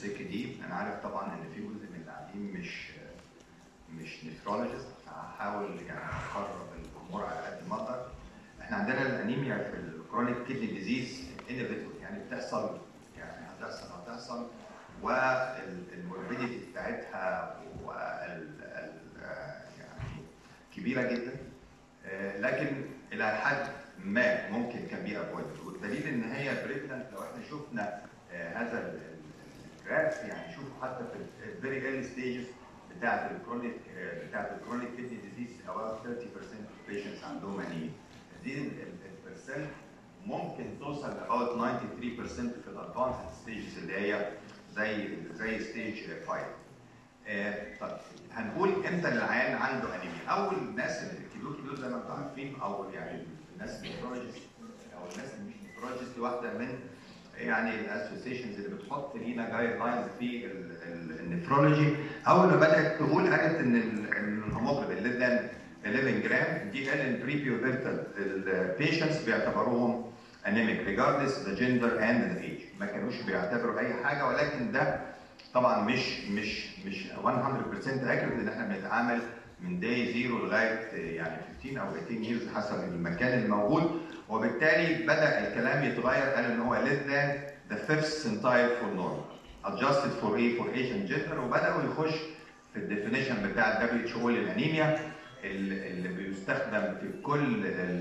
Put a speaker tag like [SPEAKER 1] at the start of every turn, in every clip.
[SPEAKER 1] سيك دي انا عارف طبعا ان في جزء من القاعدين مش مش نفرولوجيست هحاول يعني اقرب الامور على قد ما اقدر احنا عندنا الانيميا في الكرونيك كيدني ديزيز انيفيتبل يعني بتحصل يعني هتحصل هتحصل والموربيديتي بتاعتها وال يعني كبيره جدا آه، لكن الى حد ما ممكن كان بي افويدد والدليل ان هي بريجننت لو احنا شفنا آه، هذا ال- ال- الجراف يعني شوفوا حتى في الفيري ايرلي ستيجز بتاعت الكرونيك بتاعت الكرونيك كيدني ديزيز about 30% of patients عندهم انيميا دي البرسنت ممكن توصل about 93% في الادفانسد ستيجز اللي هي زي زي ستيج 5 آه، طب هنقول امتى العيان عنده انيميا اول ناس اللي الكيلو كيلو زي ما انتم عارفين او يعني الناس النفرولوجيست او الناس اللي مش نفرولوجيست دي واحده من يعني الاسوسيشنز اللي بتحط لينا جايد لاينز في ال- ال- النفرولوجي اول ما بدات تقول قالت ان ال- إن الهيموجلوبين ليس ذان 11 جرام دي قال ان بري بيوبرتال البيشنتس بيعتبروهم انيميك ريجاردلس ذا جندر اند ذا ايج ما كانوش بيعتبروا اي حاجه ولكن ده طبعا مش مش مش 100% اكيوريت لان احنا بنتعامل من داي زيرو لغايه يعني 15 او 18 ييرز حسب المكان الموجود وبالتالي بدا الكلام يتغير قال ان هو less than the fifth centile for normal adjusted for ايه for age and gender وبداوا يخش في الديفينيشن بتاع ال WHO للانيميا اللي اللي بيستخدم في كل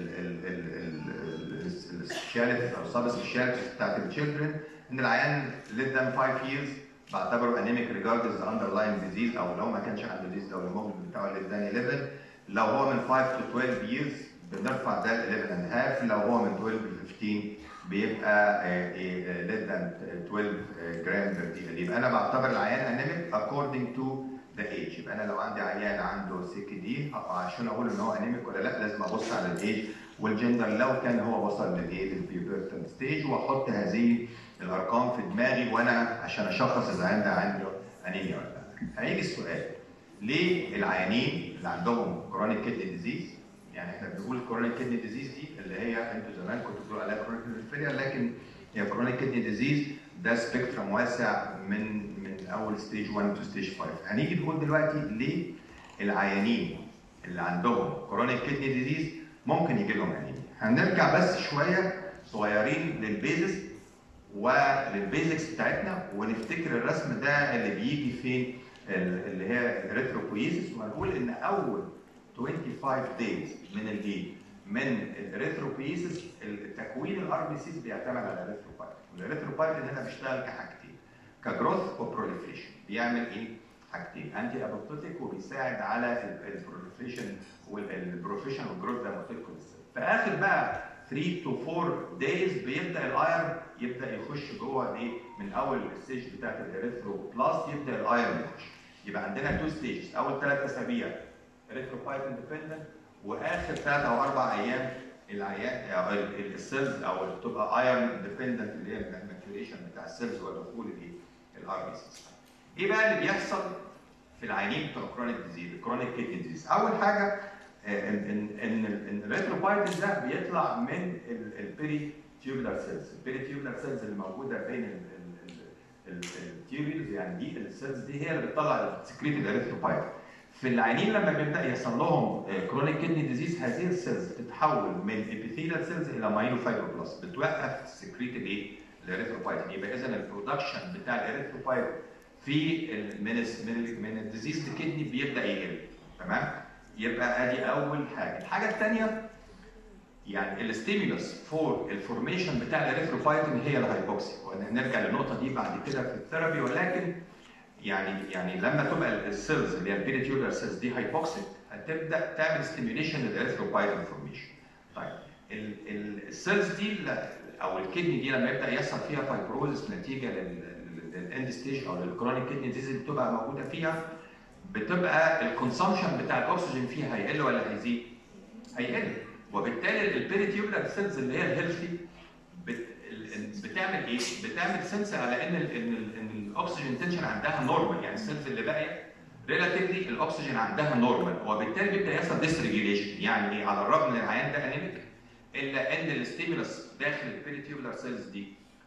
[SPEAKER 1] السبيشاليتيز او سب سبيشاليتيز بتاعت الشيلدرن ان العيان less than 5 years بعتبره انيميك ريجاردز اندرلاين ديزيز او لو ما كانش عنده ديزيز لو الهيموجلوبين بتاعه less than 11 لو هو من 5 to 12 years بنرفع ده ل 11 and a half لو هو من 12 ل 15 بيبقى less than 12 جرام بير دي يبقى انا بعتبر العيان انيميك according to the age يبقى انا لو عندي عيان عنده سي كي دي عشان اقول ان هو انيميك ولا لا لازم ابص على الايج والجندر لو كان هو وصل للايه للبيوبرتال ستيج واحط هذه الارقام في دماغي وانا عشان اشخص اذا عنده عنده انيميا ولا لا. هيجي السؤال ليه العيانين اللي عندهم كرونيك كيدني ديزيز يعني احنا بنقول كرونيك كيدني ديزيز دي اللي هي انتوا زمان كنتوا بتقولوا عليها كرونيك كيدني لكن هي كرونيك كيدني ديزيز ده سبيكترم واسع من من اول ستيج 1 تو ستيج 5 هنيجي نقول دلوقتي ليه العيانين اللي عندهم كرونيك كيدني ديزيز ممكن يجي لهم انيميا هنرجع بس شويه صغيرين للبيزس وللبيزكس بتاعتنا ونفتكر الرسم ده اللي بيجي فين ال- اللي هي الريتروبويزس وهنقول ان اول 25 دايز من الايه؟ من الريتروبويزس التكوين الار بي سيز بيعتمد على الريتروبايت والريتروبايت هنا بيشتغل كحاجتين كجروث وبروليفريشن بيعمل ايه؟ حاجتين انتي ابوبتوتيك وبيساعد على البروليفريشن والبروفيشن والجروث زي ما قلت لكم لسه. في اخر بقى 3 تو 4 دايز بيبدا الايرن يبدا يخش جوه الايه؟ من اول الستيج بتاعت الاريثروبلاست يبدا الايرن يخش. يبقى عندنا تو ستيجز اول ثلاث اسابيع اريثروبايت اندبندنت واخر ثلاث او اربع ايام العيان أو ال- ال- السيلز او بتبقى ايرن ديبندنت اللي هي الماتيوريشن بتاع السيلز ودخول الايه؟ الار بي سيز. ايه بقى اللي بيحصل في العيانين بتوع كرونيك ديزيز الكرونيك كيدني ديزيز اول حاجه آه، ان ان ان ان الريتروبايتس ده بيطلع من البيري تيوبولار سيلز البيري تيوبولار سيلز اللي موجوده بين التيوبولز يعني دي السيلز دي هي اللي بتطلع السكريت الاريثروبايت في العيانين لما بيبدا يحصل لهم كرونيك كيدني ديزيز هذه السيلز بتتحول من ابيثيلال سيلز الى مايلوفايبروبلاست بتوقف سكريت الايه الاريثروبايت يبقى اذا البرودكشن بتاع الاريثروبايت في ال- من الس- من ال- من الديزيز كدني بيبدا يقل تمام يبقى ادي اول حاجه الحاجه الثانيه يعني الستيمولس فور الفورميشن بتاع الاريثروفايتين هي الهايبوكسي وهنرجع للنقطه دي بعد كده في الثيرابي ولكن يعني يعني لما تبقى السيلز اللي هي البيريتيولار سيلز دي هايبوكسيك هتبدا تعمل ستيميوليشن للاريثروبايتين فورميشن طيب ال- ال- السيلز دي ل- او الكدني دي لما يبدا يحصل فيها فايبروزس نتيجه للاند ستيج او للكرونيك كدني ديزيز اللي بتبقى موجوده فيها بتبقى الكونسومشن بتاع الاكسجين فيها هيقل ولا هيزيد؟ هيقل وبالتالي البيريتيولار سيلز اللي هي الهيلثي بت... ال- بتعمل ايه؟ بتعمل سنس على ان ال ان, ال ان الاكسجين تنشن عندها نورمال يعني السيلز اللي باقيه ريلاتيفلي الاكسجين عندها نورمال وبالتالي بيبدا يحصل ديسريجيليشن يعني ايه؟ على الرغم ان العيان ده انيميك الا ان الستيمولس داخل البيريتيولار سيلز دي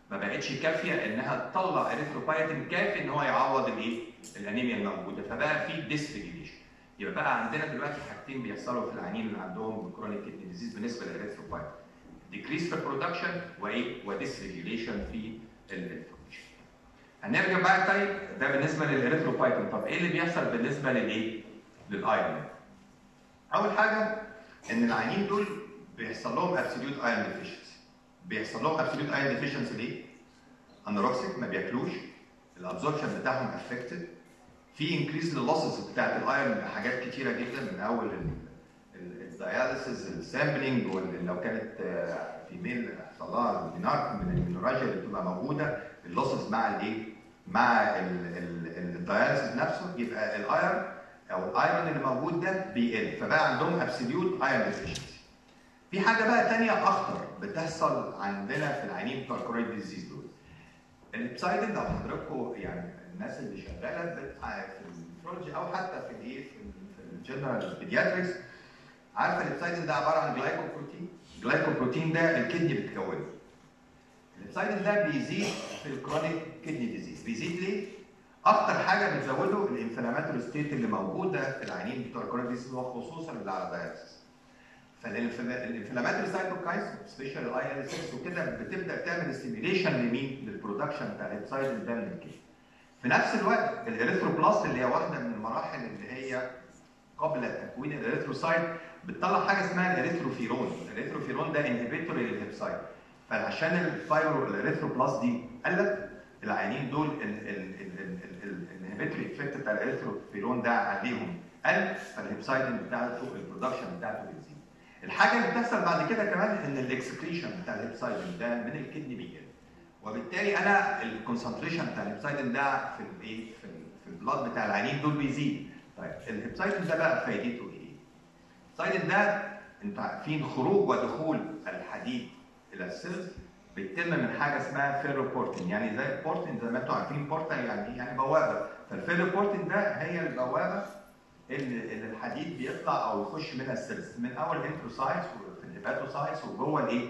[SPEAKER 1] ما بقتش كافيه انها تطلع اريثروبايتين كافي ان هو يعوض الايه؟ الانيميا الموجوده فبقى في ديسريجيليشن يبقى بقى عندنا دلوقتي حاجتين بيحصلوا في العيانين اللي عندهم كرونيك كدني ديزيز بالنسبه للاريثروبايتين ديكريس في البرودكشن وايه؟ وديسريجيليشن في الانفورميشن هنرجع بقى طيب ده بالنسبه للاريثروبايتين طب ايه اللي بيحصل بالنسبه للايه؟ للايرون اول حاجه ان العيانين دول بيحصل لهم ابسوليوت ايرون ديفيشنسي بيحصل لهم ابسوليوت ايرون ديفيشنسي ليه؟ انوروكسيك ما بياكلوش الابزوربشن بتاعهم افكتد في انكريز لللوسز بتاعت الايرون بحاجات كتيره جدا من اول الدياليسيس السامبلنج لو كانت فيميل حصل لها المينار من المينوراجيا اللي بتبقى موجوده اللوسز مع الايه؟ مع الدياليسيس نفسه يبقى الايرون او الايرون اللي موجود ده بيقل فبقى عندهم ابسوليوت ايرون ديفيشنسي في حاجه بقى ثانيه اخطر بتحصل عندنا في العيانين بتوع الكوريد ديزيز دول الابسايدن لو حضراتكم يعني الناس اللي شغاله في النفرولوجي او حتى في الايه في الجنرال بيدياتريكس عارفه الابسايدن ده عباره عن جلايكوبروتين الجلايكوبروتين ده الكدني بتكونه الابسايدن ده بيزيد في الكرونيك كدني ديزيز بيزيد ليه؟ اكتر حاجه بتزوده الانفلاماتوري ستيت اللي موجوده في العيانين بتوع الكرونيك ديزيز وخصوصا اللي على داياليسيس فالانفلاماتوري سايتوكاينز سبيشال الاي ال 6 وكده بتبدا تعمل ستيميليشن لمين؟ للبرودكشن بتاع الابسايدن ده من الكدني في نفس الوقت الاريثروبلاست اللي هي واحده من المراحل اللي هي قبل تكوين الاريثروسايت بتطلع حاجه اسمها الاريثروفيرون الاريثروفيرون ده انهبيتوري للهيبسايت فعشان الفايبرو الاريثروبلاست دي قلت العيانين دول الانهبيتوري افكت بتاع الاريثروفيرون ده عليهم قل فالهيبسايدن بتاعته البرودكشن بتاعته بتزيد الحاجه اللي بتحصل بعد كده كمان ان الاكسكريشن بتاع الهيبسايدن ده من الكدني بيقل وبالتالي انا الكونسنتريشن بتاع الهيبسايدن ده في الايه في, في البلاد بتاع العينين دول بيزيد طيب الهيبسايدن ده بقى فايدته ايه؟ الهيبسايدن ده انتوا عارفين خروج ودخول الحديد الى السيلز بيتم من حاجه اسمها فيروبورتين يعني زي بورتين زي ما انتوا عارفين بورتال يعني يعني بوابه فالفيروبورتين ده هي البوابه اللي, اللي الحديد بيطلع او يخش منها السيلز من اول الانتروسايتس وفي الهيباتوسايتس وجوه الايه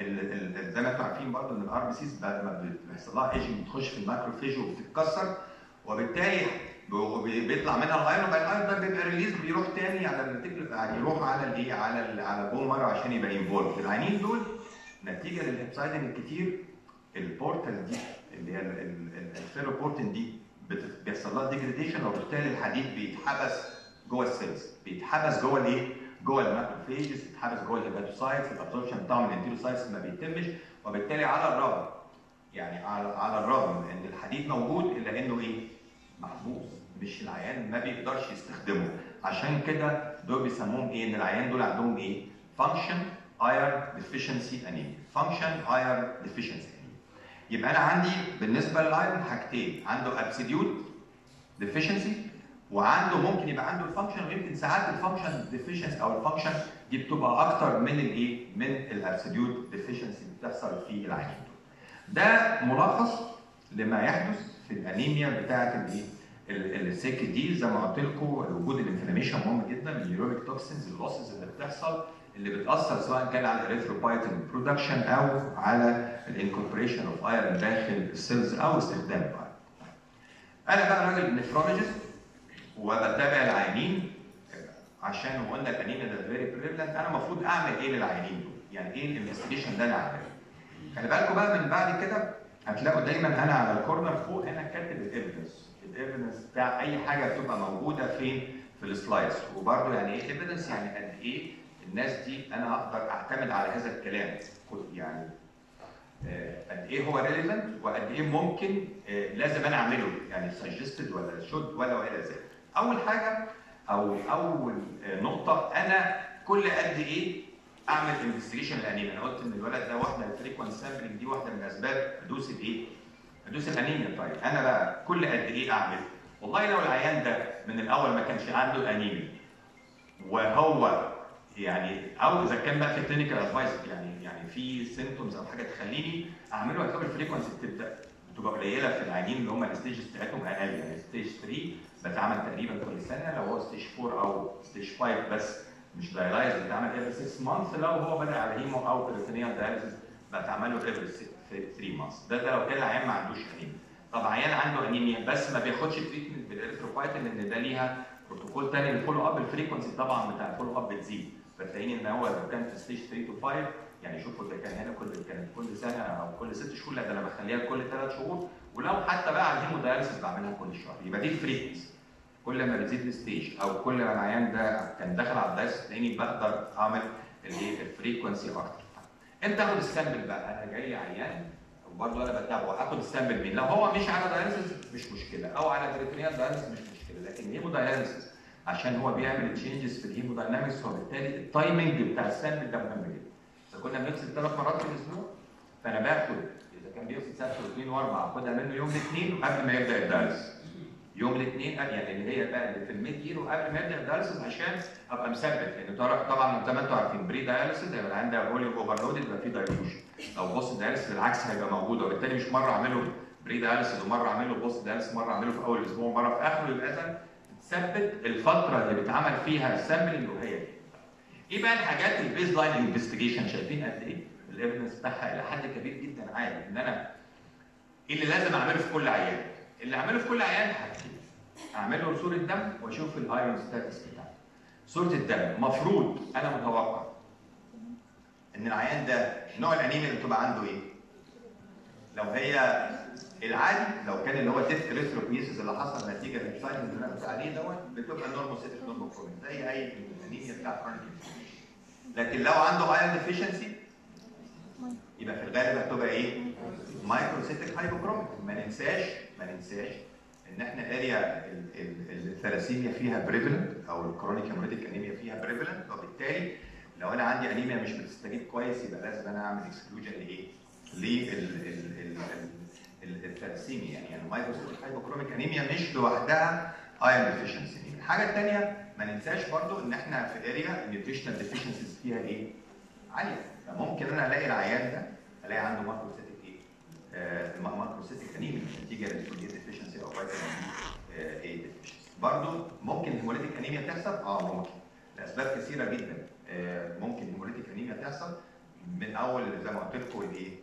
[SPEAKER 1] زي ما انتم عارفين برضه ان الار بي سيز بعد ما بيحصل لها ايجنج بتخش في الماكروفيج وبتتكسر وبالتالي بيطلع منها الايرون بقى الايرون ده بيبقى ريليز بيروح تاني على الريتيكل يعني يروح على الايه على ال على البون مره عشان يبقى انفولد العينين دول نتيجه للهيبسايدن الكتير البورتال دي اللي هي الفيروبورتين دي بيحصل لها ديجريديشن وبالتالي الحديد بيتحبس جوه السيلز بيتحبس جوه الايه؟ جوه الماكروفيجز بيتحبس جوه الهيباتوسايتس الابسوربشن بتاعه من الانتيروسايتس ما بيتمش وبالتالي على الرغم يعني على على الرغم ان الحديد موجود الا انه ايه؟ محبوس مش العيان ما بيقدرش يستخدمه عشان كده دول بيسموهم ايه؟ ان العيان دول عندهم ايه؟ فانكشن ايرن ديفيشنسي انيميا فانكشن ايرن ديفيشنسي انيميا يبقى انا عندي بالنسبه للايرن حاجتين عنده ابسوليوت ديفيشنسي وعنده ممكن يبقى عنده الفانكشن ويمكن ساعات الفانكشن ديفيشنسي او الفانكشن دي بتبقى اكتر من الايه؟ من الابسوليوت ديفيشنسي اللي بتحصل في العيان ده ملخص لما يحدث في الانيميا بتاعه الايه؟ السيك دي زي ما قلت لكم وجود الانفلاميشن مهم جدا اليوريك توكسينز اللوسز اللي بتحصل اللي بتاثر سواء كان على الاريثروبايتين برودكشن او على الانكوربريشن اوف ايرون داخل السيلز او استخدام الايرون. انا بقى راجل نفرولوجيست وبتابع العيانين عشان قلنا الانيميا ده فيري بريفلنت انا المفروض اعمل ايه للعيانين دول؟ يعني ايه الانفستيجيشن ده انا اعمله؟ خلي بالكم بقى من بعد كده هتلاقوا دايما انا على الكورنر فوق هنا كاتب الايفيدنس الايفيدنس بتاع اي حاجه بتبقى موجوده فين في السلايدز وبرده يعني ايه ايفيدنس يعني قد ايه الناس دي انا اقدر اعتمد على هذا الكلام يعني قد ايه هو ريليفنت وقد ايه ممكن لازم انا اعمله يعني سجستد ولا شود ولا والى ذلك اول حاجه او اول نقطه انا كل قد ايه اعمل انفستيجيشن الانيميا انا قلت ان الولد ده واحده الفريكونس سامبلنج دي واحده من اسباب حدوث الايه؟ حدوث الانيميا طيب انا بقى كل قد ايه اعمل؟ والله لو العيان ده من الاول ما كانش عنده انيميا وهو يعني او اذا كان بقى في كلينيكال ادفايس يعني يعني في سيمتومز او حاجه تخليني اعمله هتلاقي الفريكونسي بتبدا بتبقى قليله في العيانين اللي هم الستيجز بتاعتهم اقل يعني ستيج 3 بتعمل تقريبا كل سنه لو هو ستيج 4 او ستيج 5 بس مش دايلايز بتعمل every 6 مانث لو هو بدا على هيمو او بريتونيال دايليسيس بتعمله every 3 مانثs ده ده لو كان العيان ما عندوش انيميا طب عيان عنده انيميا بس ما بياخدش تريتمنت بالاريثروبايتين لان ده ليها بروتوكول تاني الفولو اب الفريكونسي طبعا بتاع الفولو اب بتزيد فتلاقيني ان هو لو كان في ستيج 3 تو 5 يعني شوفوا ده كان هنا كل كانت كل سنه او كل ست شهور لا ده انا بخليها كل ثلاث شهور ولو حتى بقى على الهيموداياليسيس بعملها كل شهر يبقى دي الفريكونسي كل ما بتزيد الستيج او كل ما العيان ده كان داخل على الدايس تلاقيني بقدر اعمل الايه الفريكونسي اكتر. امتى اخد السامبل بقى؟ انا جاي لي عيان وبرضه انا بتابعه اخد السامبل مين؟ لو هو مش على داياليسيس مش مشكله او على بريتونيال داياليسيس مش مشكله لكن الهيموداياليسيس عشان هو بيعمل تشينجز في الهيموداينامكس وبالتالي التايمنج بتاع السامبل ده مهم جدا. فكنا بنغسل ثلاث مرات في الاسبوع فانا باخد اذا كان بيغسل سبت واثنين واربعه اخدها منه يوم الاثنين قبل ما يبدا الدايلسيس. يوم الاثنين يعني اللي هي بقى اللي في الميد يير وقبل ما يبدا الدايلسيس عشان ابقى مثبت لان طبعا زي ما انتم عارفين بري دايلسيس هيبقى عندها فوليوم اوفرلود يبقى في دايلوشن او بوست دايلسيس بالعكس هيبقى موجود وبالتالي مش مره اعمله بري دايلسيس ومره اعمله بوست دايلسيس مره اعمله في اول اسبوع ومره في اخره يبقى اذا تثبت الفتره اللي بيتعمل فيها السامبلنج وهي دي. ايه بقى الحاجات البيز لاين انفستيجيشن شايفين قد ايه؟ الايفيدنس بتاعها الى حد كبير جدا عالي ان انا ايه اللي لازم اعمله في كل عيان؟ اللي اعمله في كل عيان حاجتين اعمل له صوره دم واشوف الايرون ستاتس بتاعه. صوره الدم مفروض انا متوقع ان العيان ده نوع الانيميا اللي بتبقى عنده ايه؟ لو هي العادي لو كان اللي هو تيست اريثروبيسيس اللي حصل نتيجه للساينز اللي انا قلت عليه دوت بتبقى نورموسيتيك نورموكرومين زي اي انيميا بتاع كرونيك لكن لو عنده ايرون ديفيشنسي يبقى في الغالب هتبقى ايه؟ مايكروسيتيك هايبوكروميك ما ننساش ما ننساش ان احنا اريا الثلاسيميا فيها بريفلنت او الكرونيك هيموريتيك انيميا فيها بريفلنت وبالتالي لو انا عندي انيميا مش بتستجيب كويس يبقى لازم انا اعمل اكسكلوجن لايه؟ للثلاسيميا يعني يعني المايكروسيتيك هايبوكروميك انيميا مش لوحدها ايرون ديفيشنسي الحاجه الثانيه ما ننساش برضو ان احنا في اريا النيوتريشنال ديفيشنسيز فيها ايه؟ عاليه فممكن انا الاقي العيان ده الاقي عنده ماكروسيتيك ايه؟ آه ماكروسيتيك انيميا نتيجه للفوليت ديفيشنسي او فيتامين اي ديفيشنسي برضه ممكن هيموليتيك انيميا تحصل؟ اه ممكن لاسباب كثيره جدا آه ممكن هيموليتيك انيميا تحصل من اول زي ما قلت لكم الايه؟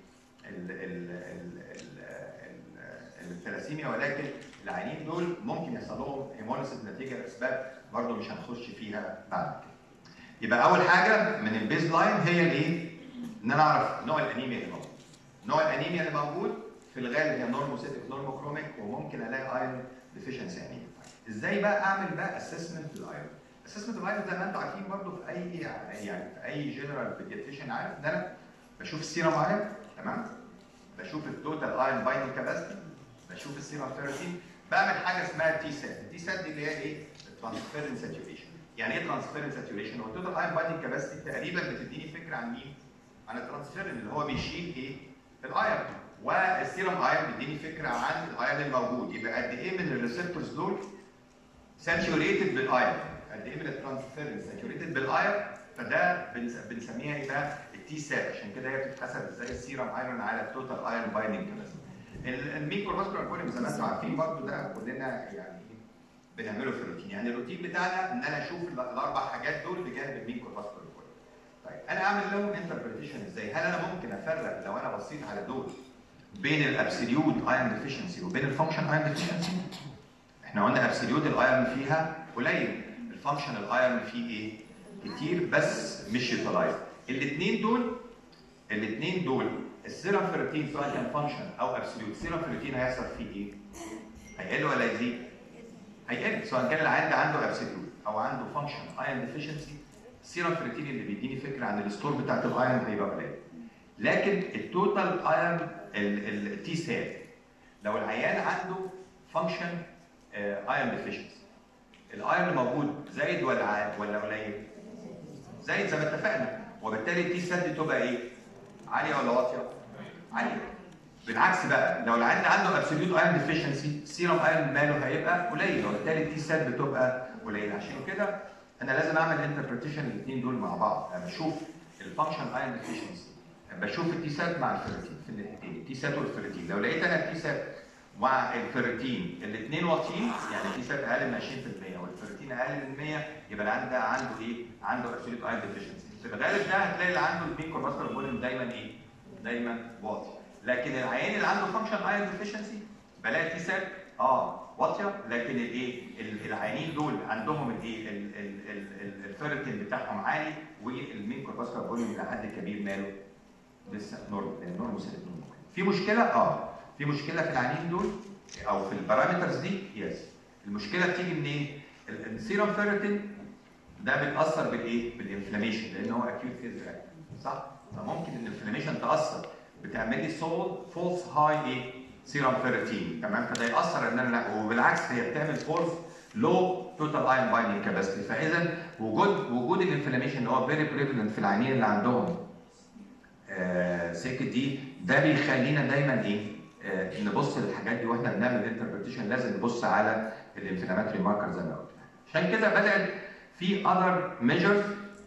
[SPEAKER 1] الثلاسيميا ولكن العيانين دول ممكن يحصل لهم هيموليسيس نتيجه لاسباب برضه مش هنخش فيها بعد كده. يبقى اول حاجه من البيز لاين هي الايه؟ ان انا اعرف نوع الانيميا اللي موجود. نوع الانيميا اللي موجود في الغالب هي نورموسيتيك نورموكروميك وممكن الاقي ايرون ديفيشنسي انيميا. ازاي بقى اعمل بقى اسسمنت للايرون؟ اسسمنت الايرون زي ما انتم عارفين برضه في اي يعني في اي جنرال بيدياتريشن عارف ان انا بشوف السيرم ايرون تمام؟ بشوف التوتال ايرون بايندنج كاباسيتي بشوف السيرم فيرتين بعمل حاجه اسمها تي سات التي سات دي اللي هي ايه؟ الترانسفيرنس ساتوريشن يعني ايه ترانسفيرنس ساتوريشن؟ هو التوتال ايرون بايندنج كاباسيتي تقريبا بتديني فكره عن مين؟ عن الترانسفيرن اللي هو بيشيل ايه؟ الايرون والسيرم ايرون بيديني فكره عن الايرون الموجود يبقى قد ايه من الريسبتورز دول ساتوريتد بالايرون قد ايه من الترانسفيرنس ساتوريتد بالايرون فده بنسميها ايه بقى؟ التي سات عشان كده هي بتتحسب ازاي السيرم ايرون على التوتال ايرون بايندنج كاباسيتي الميكرو فاسكولار فوليوم زي ما انتم عارفين برضه ده كلنا يعني بنعمله في الروتين يعني الروتين بتاعنا ان انا اشوف الاربع حاجات دول بجانب الميكرو فاسكولار فوليوم طيب انا اعمل لهم انتربريتيشن ازاي هل انا ممكن افرق لو انا بصيت على دول بين الابسوليوت ايرون ديفيشنسي وبين الفانكشن ايرون ديفيشنسي احنا قلنا ابسوليوت الايرون فيها قليل الفانكشن الايرون فيه ايه كتير بس مش يوتلايز الاثنين دول الاثنين دول السيرم فيرتين سواء كان فانكشن او ابسوليوت السيرم فيرتين هيحصل فيه ايه؟ هيقل ولا يزيد؟ هيقل سواء كان العيان ده عنده ابسوليوت او عنده فانكشن ايرون ديفيشنسي السيرم فيرتين اللي بيديني فكره عن الستور بتاعت الايرون هيبقى قليل لكن التوتال ايرون التي سات لو العيان عنده فانكشن ايرون ديفيشنسي الايرون موجود زايد ولا ولا قليل؟ زايد زي ما اتفقنا وبالتالي التي سات دي تبقى ايه؟ عاليه ولا واطيه؟ عاليه. بالعكس بقى لو العيان عنده ابسوليوت ايرون ديفيشنسي السيرم ايرون ماله هيبقى قليل وبالتالي التي سات بتبقى قليله عشان كده انا لازم اعمل انتربريتيشن الاثنين دول مع بعض انا بشوف الفانكشن ايرون ديفيشنسي بشوف التي سات مع الفيرتين في الاثنين التي سات والفيرتين لو لقيت انا التي سات مع الفيرتين الاثنين واطيين يعني التي سات اقل من 20% والفيرتين اقل من 100 يبقى العيان ده عنده ايه؟ عنده ابسوليوت ايرون ديفيشنسي في الغالب ده هتلاقي اللي عنده الميكرو فاسكولار فوليوم دايما ايه؟ دايما واطي. لكن العيان اللي عنده فانكشن ايرون ديفيشنسي بلاقي تي سيل اه واطيه لكن الايه ال- العيانين دول عندهم الايه ال- ال- ال- الفيرتين بتاعهم عالي والمين كورباسكال فوليوم الى حد كبير ماله لسه نورمال لان نورمال سيرتين في مشكله اه في مشكله في العيانين دول او في البارامترز دي يس المشكله بتيجي منين؟ ال- السيرم فيرتين ده بيتاثر بالايه؟ بالانفلاميشن لان هو اكيوت فيز صح؟ فممكن ان الانفلاميشن تاثر بتعمل لي سول فولس هاي ايه؟ سيرم فيرتين تمام فده ياثر ان انا وبالعكس هي بتعمل فولس لو توتال ايون بايندينج كاباسيتي فاذا وجود وجود الانفلاميشن اللي هو فيري بريفلنت في العيانين اللي عندهم آه سكت دي ده بيخلينا دايما ايه؟ آه نبص للحاجات دي واحنا بنعمل انتربريتيشن لازم نبص على الانفلاماتوري ماركر زي ما قلت عشان كده بدات في اذر ميجرز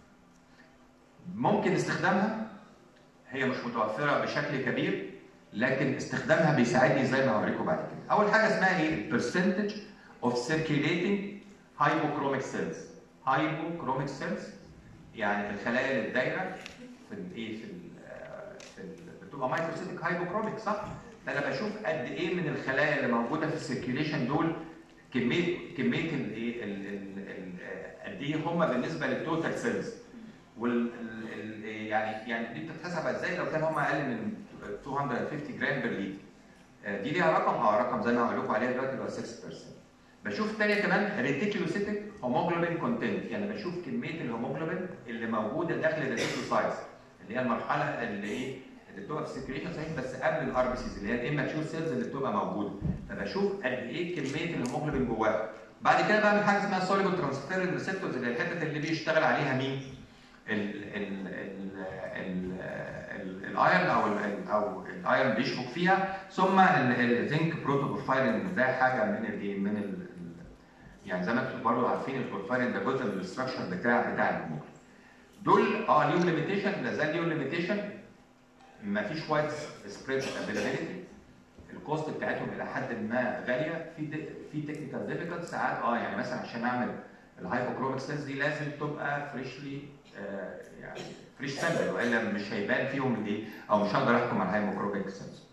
[SPEAKER 1] ممكن استخدامها هي مش متوفره بشكل كبير لكن استخدامها بيساعدني زي ما هوريكم بعد كده. اول حاجه اسمها ايه؟ percentage of circulating hypochromic cells. hypochromic cells يعني الخلايا اللي الدايره في الايه في ال في ال بتبقى مايكروسيتيك هايبوكروميك صح؟ فانا بشوف قد ايه من الخلايا اللي موجوده في السيركيليشن دول كميه كميه الايه ال- ال- ال- قد ايه هم بالنسبه للتوتال سيلز وال ال- ال- يعني يعني دي بتتحسب ازاي لو كان هم اقل من 250 جرام بير لتر آه، دي ليها رقم اه رقم زي ما هقول لكم عليها دلوقتي اللي هو 6% بشوف تانية كمان ريتيكولوسيتيك هيموجلوبين كونتنت يعني بشوف كميه الهيموجلوبين اللي موجوده داخل الريتيكولوسايتس اللي هي المرحله اللي ايه اللي بتبقى في السيركيليشن صحيح بس قبل الار بي سيز اللي هي الاماتشور سيلز اللي بتبقى موجوده فبشوف قد ايه كميه الهيموجلوبين جواها بعد كده بعمل حاجه اسمها سوليبل ترانسفيرين ريسبتورز اللي هي الحته اللي بيشتغل عليها مين؟ ال ال ال ال ال- الايرن او ال او الايرن بيشبك فيها ثم الزنك بروتوبورفايرين ده حاجه من الايه من ال يعني زي ما انتم برضه عارفين البورفايرين ده جزء من الاستراكشر بتاع بتاع الهرمون دول اه ليهم ليميتيشن لا زال ليهم ليميتيشن ما فيش وايد سبريد افيلابيلتي الكوست بتاعتهم الى حد ما غاليه في دي في تكنيكال ديفيكالت ساعات اه يعني مثلا عشان اعمل الهايبوكروميك سيلز دي لازم تبقى فريشلي آه يعني فريش سامبل والا مش هيبان فيهم الايه او مش هقدر احكم على الهايبوكروميك سيلز.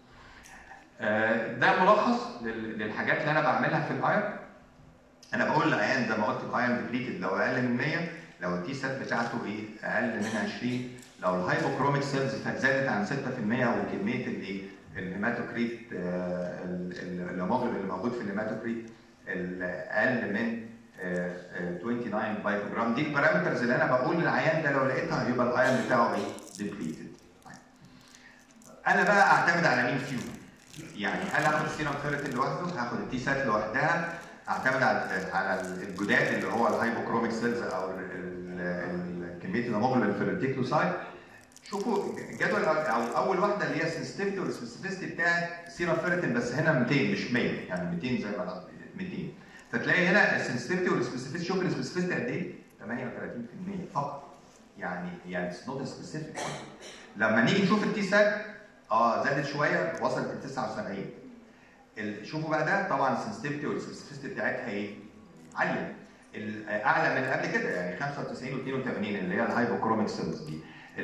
[SPEAKER 1] آه ده ملخص لل- للحاجات اللي انا بعملها في الايرن انا بقول للعيان زي ما قلت الايرن ديبليتد لو اقل من 100 لو التي سات بتاعته ايه اقل من 20 لو الهايبوكروميك سيلز زادت عن 6% وكميه الايه الهيماتوكريت آه، ال- ال- الهيموجلوبين اللي موجود في الهيماتوكريت ال- اقل من آه، آه، 29 بايكوجرام دي البارامترز اللي انا بقول للعيان ده لو لقيتها يبقى الايرن بتاعه ايه ديبليتد انا بقى اعتمد على مين فيهم يعني هل اخد السيرم فيرتين لوحده هاخد التي سات لوحدها اعتمد على على الجداد اللي هو الهايبوكروميك سيلز او ال- ال- ال- كميه الهيموجلوبين في الريتيكلوسايت شوفوا جدول او اول واحده اللي هي السنسيتيفيتي والسبيسيفيستي بتاعت سيرم فيرتين بس هنا 200 مش 100 يعني 200 زي ما أنا- 200 فتلاقي هنا السنسيتيفيتي والسبيسيفيستي شوف السبيسيفيستي قد ايه 38% فقط يعني يعني اتس نوت سبيسيفيك لما نيجي نشوف التي سات اه زادت شويه وصلت ل 79 ال- شوفوا بقى ده طبعا السنسيتيفيتي والسبيسيفيستي بتاعتها ايه؟ عاليه ال- اعلى من قبل كده يعني 95 و82 اللي هي الهايبوكروميك سيلز دي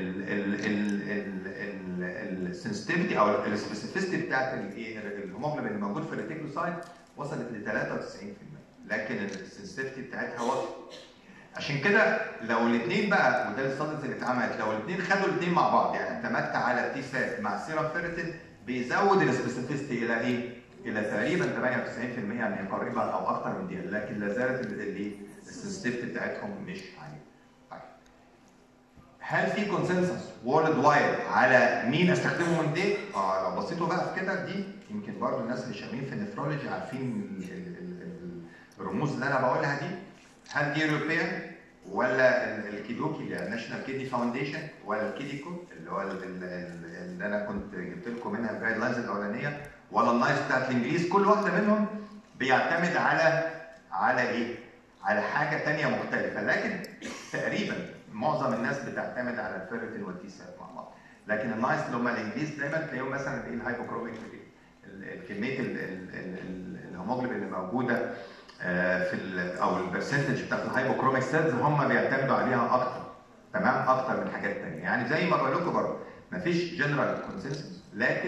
[SPEAKER 1] السنسيتيفيتي او السبيسيفيستي بتاعت الايه الهيموجلوبين اللي موجود في الريتيكلوسايت وصلت ل 93% لكن السنسيتيفيتي بتاعتها واطيه عشان كده لو الاثنين بقى وده الستادز اللي اتعملت لو الاثنين خدوا الاثنين مع بعض يعني اعتمدت على التي سات مع السيرم فيرتين بيزود السبيسيفيستي الى ايه؟ الى تقريبا 98% يعني قريبه او اكثر من دي لكن لا زالت الايه؟ السنسيتيفيتي بتاعتهم مش عاليه. طيب. هل في كونسنسس وورلد وايد على مين استخدمه من دي؟ اه لو بصيتوا بقى في كده دي يمكن برضو الناس اللي شغالين في النفرولوجي عارفين ال- ال- ال- ال- الرموز اللي انا بقولها دي هل دي اوروبيان ولا ال- الكيدوكي اللي هي الناشونال كيدني فاونديشن ولا الكيديكو اللي هو ال- ال- ال- اللي انا كنت جبت لكم منها الجايد لاينز الاولانيه ولا النايس بتاعت الانجليز كل واحده منهم بيعتمد على على ايه؟ على حاجه ثانيه مختلفه لكن تقريبا معظم الناس بتعتمد على الفيرتين والتيسات مع بعض لكن النايس اللي هم الانجليز دايما تلاقيهم مثلا ايه الهايبوكروميك ال- ال- كميه ال- ال- ال- ال- الهيموجلوبين اللي موجوده آه، في ال- او البرسنتج بتاعت الهايبوكروميك سيلز هم بيعتمدوا عليها اكتر تمام اكتر من حاجات ثانيه يعني زي ما بقول لكم برضه مفيش جنرال كونسنسس لكن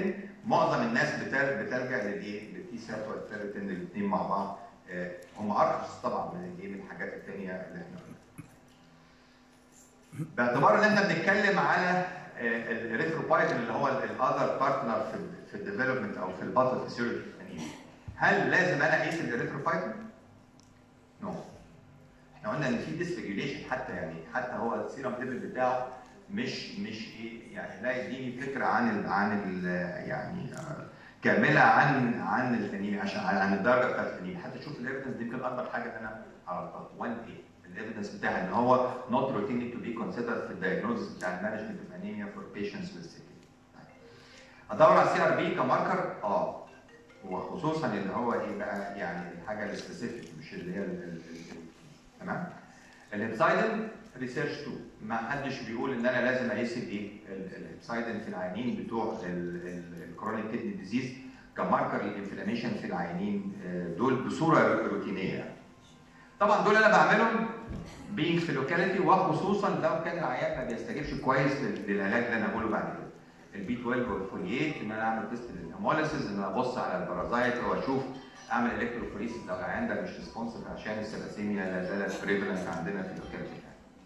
[SPEAKER 1] معظم الناس بتل- بتلجا للايه؟ للتي سات والفيرتين الاثنين مع بعض آه، هم ارخص طبعا من الايه؟ من الحاجات الثانيه اللي احنا قلناها. باعتبار ان احنا بنتكلم على الريثروبايتين اللي هو الاذر بارتنر في ال في الديفلوبمنت او في الباثوفيسيولوجي الانيميا هل لازم انا اقيس الريثروبايتين؟ نو احنا قلنا ان في ديسريجيوليشن حتى يعني حتى هو السيرم ليفل بتاعه مش مش ايه يعني لا يديني فكره عن ال عن ال يعني آه، كامله عن عن الانيميا عشان عن عن الدرجه بتاعت الانيميا حتى شوف الايفيدنس دي يمكن اكبر حاجه اللي انا عرفتها 1 ايه الايفيدنس بتاعها ان هو not routinely to be considered في الدايجنوزس بتاع المانجمنت اوف انيميا فور patients with sickle. ادور على السي ار بي كماركر اه وخصوصا اللي هو ايه بقى يعني الحاجه السبيسيفيك مش اللي هي ال- ال- ال- تمام الهيبسايدن ريسيرش 2 ما حدش بيقول ان انا لازم اقيس الايه ال- الهيبسايدن في العيانين بتوع الكرونيك كيدني ديزيز كماركر للانفلاميشن في العيانين آه، دول بصوره روتينيه يعني. طبعا دول انا بعملهم بينج في لوكاليتي وخصوصا لو كان العيان ما بيستجيبش كويس لل- للعلاج اللي انا بقوله بعد كده البي 12 والفوليات ان انا اعمل تيست للهيموليسيس ان انا ابص على البارازايت واشوف اعمل الكتروفوريسيس لو العيان ده مش ريسبونسيف عشان السلاسيميا لا زالت بريفلنت عندنا في اللوكاليتي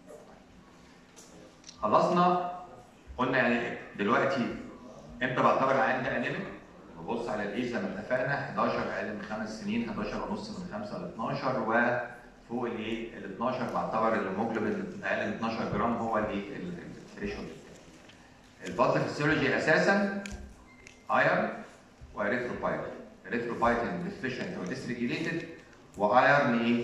[SPEAKER 1] خلصنا قلنا يعني إيه؟ دلوقتي امتى بعتبر العيان ده انيميك ببص على الايج زي ما اتفقنا 11 اقل من خمس سنين 11 ونص من 5 ل 12 وفوق الايه ال 12 بعتبر الهيموجلوبين اقل من 12 جرام هو الايه الثريشولد الباثوفيسيولوجي اساسا ايرن واريثروبايتين اريثروبايتين ديفيشنت او ديسريجيليتد وايرن ايه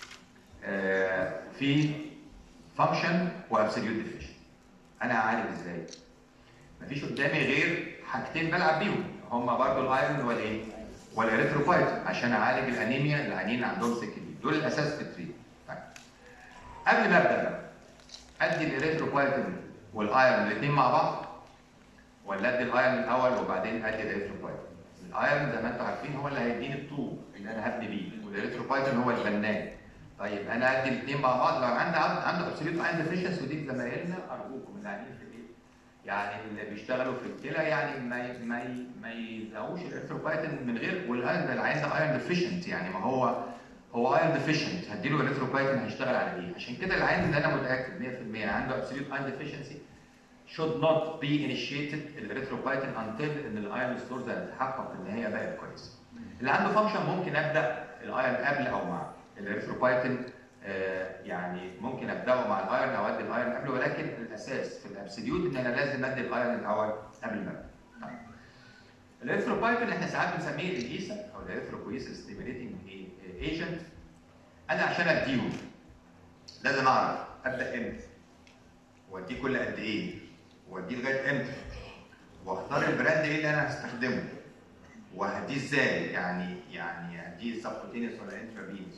[SPEAKER 1] آه في فانكشن وابسوليوت ديفيشن انا هعالج ازاي؟ مفيش قدامي غير حاجتين بلعب بيهم هما برضو الايرون والايه؟ والاريثروبايتين عشان اعالج الانيميا العيانين اللي عندهم سكري دول الاساس في التريت طيب قبل ما ابدا بقى ادي الاريثروبايتين والايرون الاثنين مع بعض ولا ادي الايرون الاول وبعدين ادي الاريثروبايتين الايرون زي ما انتم عارفين هو اللي هيديني الطوب اللي انا هبني بيه والاريثروبايتين هو البنان طيب انا ادي الاثنين مع بعض لو عندي عنده ابسوليوت ايرون ديفيشنس ودي زمايلنا ارجوكم اللي قاعدين في البيت يعني اللي بيشتغلوا في الكلى يعني ما ي- ما ي- ما يزهقوش الاريثروبايتين من غير والايرون ده العيان ده ايرون ديفيشنت يعني ما هو هو ايرون ديفيشنت هديله الاريثروبايتين هيشتغل على ايه؟ عشان كده العيان اللي انا متاكد 100% عنده ابسوليوت ايرون ديفيشنسي should not be initiated الاريثروبايتين until ان الايرون ستورز هتتحقق ان هي بقت كويسه. اللي عنده فانكشن ممكن ابدا الايرون قبل او مع الاريثروبايتين آه، يعني ممكن ابداه مع الايرون او ادي الايرون قبل ولكن الاساس في الابسوليوت ان انا لازم ادي الايرون الاول قبل ما ابدا. طيب. الاريثروبايتين احنا ساعات بنسميه الايسا او الاريثروبويسيس ستيميليتنج ايجنت انا عشان اديهم لازم اعرف ابدا امتى واديه كل قد ايه واديه لغايه امتى واختار البراند ايه اللي انا هستخدمه وهديه ازاي يعني يعني هديه سبكوتينيوس ولا انترافينوس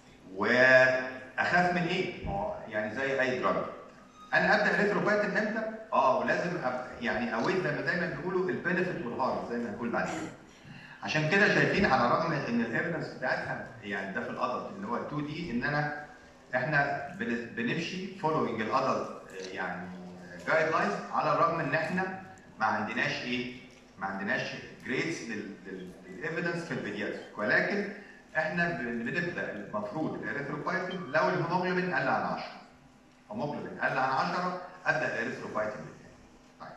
[SPEAKER 1] واخاف من ايه؟ ما هو يعني زي اي دراج انا ابدا ريتروبايتين امتى؟ اه ولازم أب... يعني اويت زي ما دايما بيقولوا البنفيت والهارم زي ما هنقول بعد كده عشان كده شايفين على الرغم ان الايفيدنس بتاعتها يعني ده في الادلت اللي هو 2 دي ان انا احنا بن- بنمشي فولوينج الادلت يعني جايد لاينز على الرغم ان احنا ما عندناش ايه؟ ما عندناش جريدز للايفيدنس في البيدياتريك ولكن احنا بن- بنبدا المفروض الاريثروبايتين لو الهيموجلوبين قل عن 10 هيموجلوبين قل عن 10 ابدا الاريثروبايتين بتاعي. طيب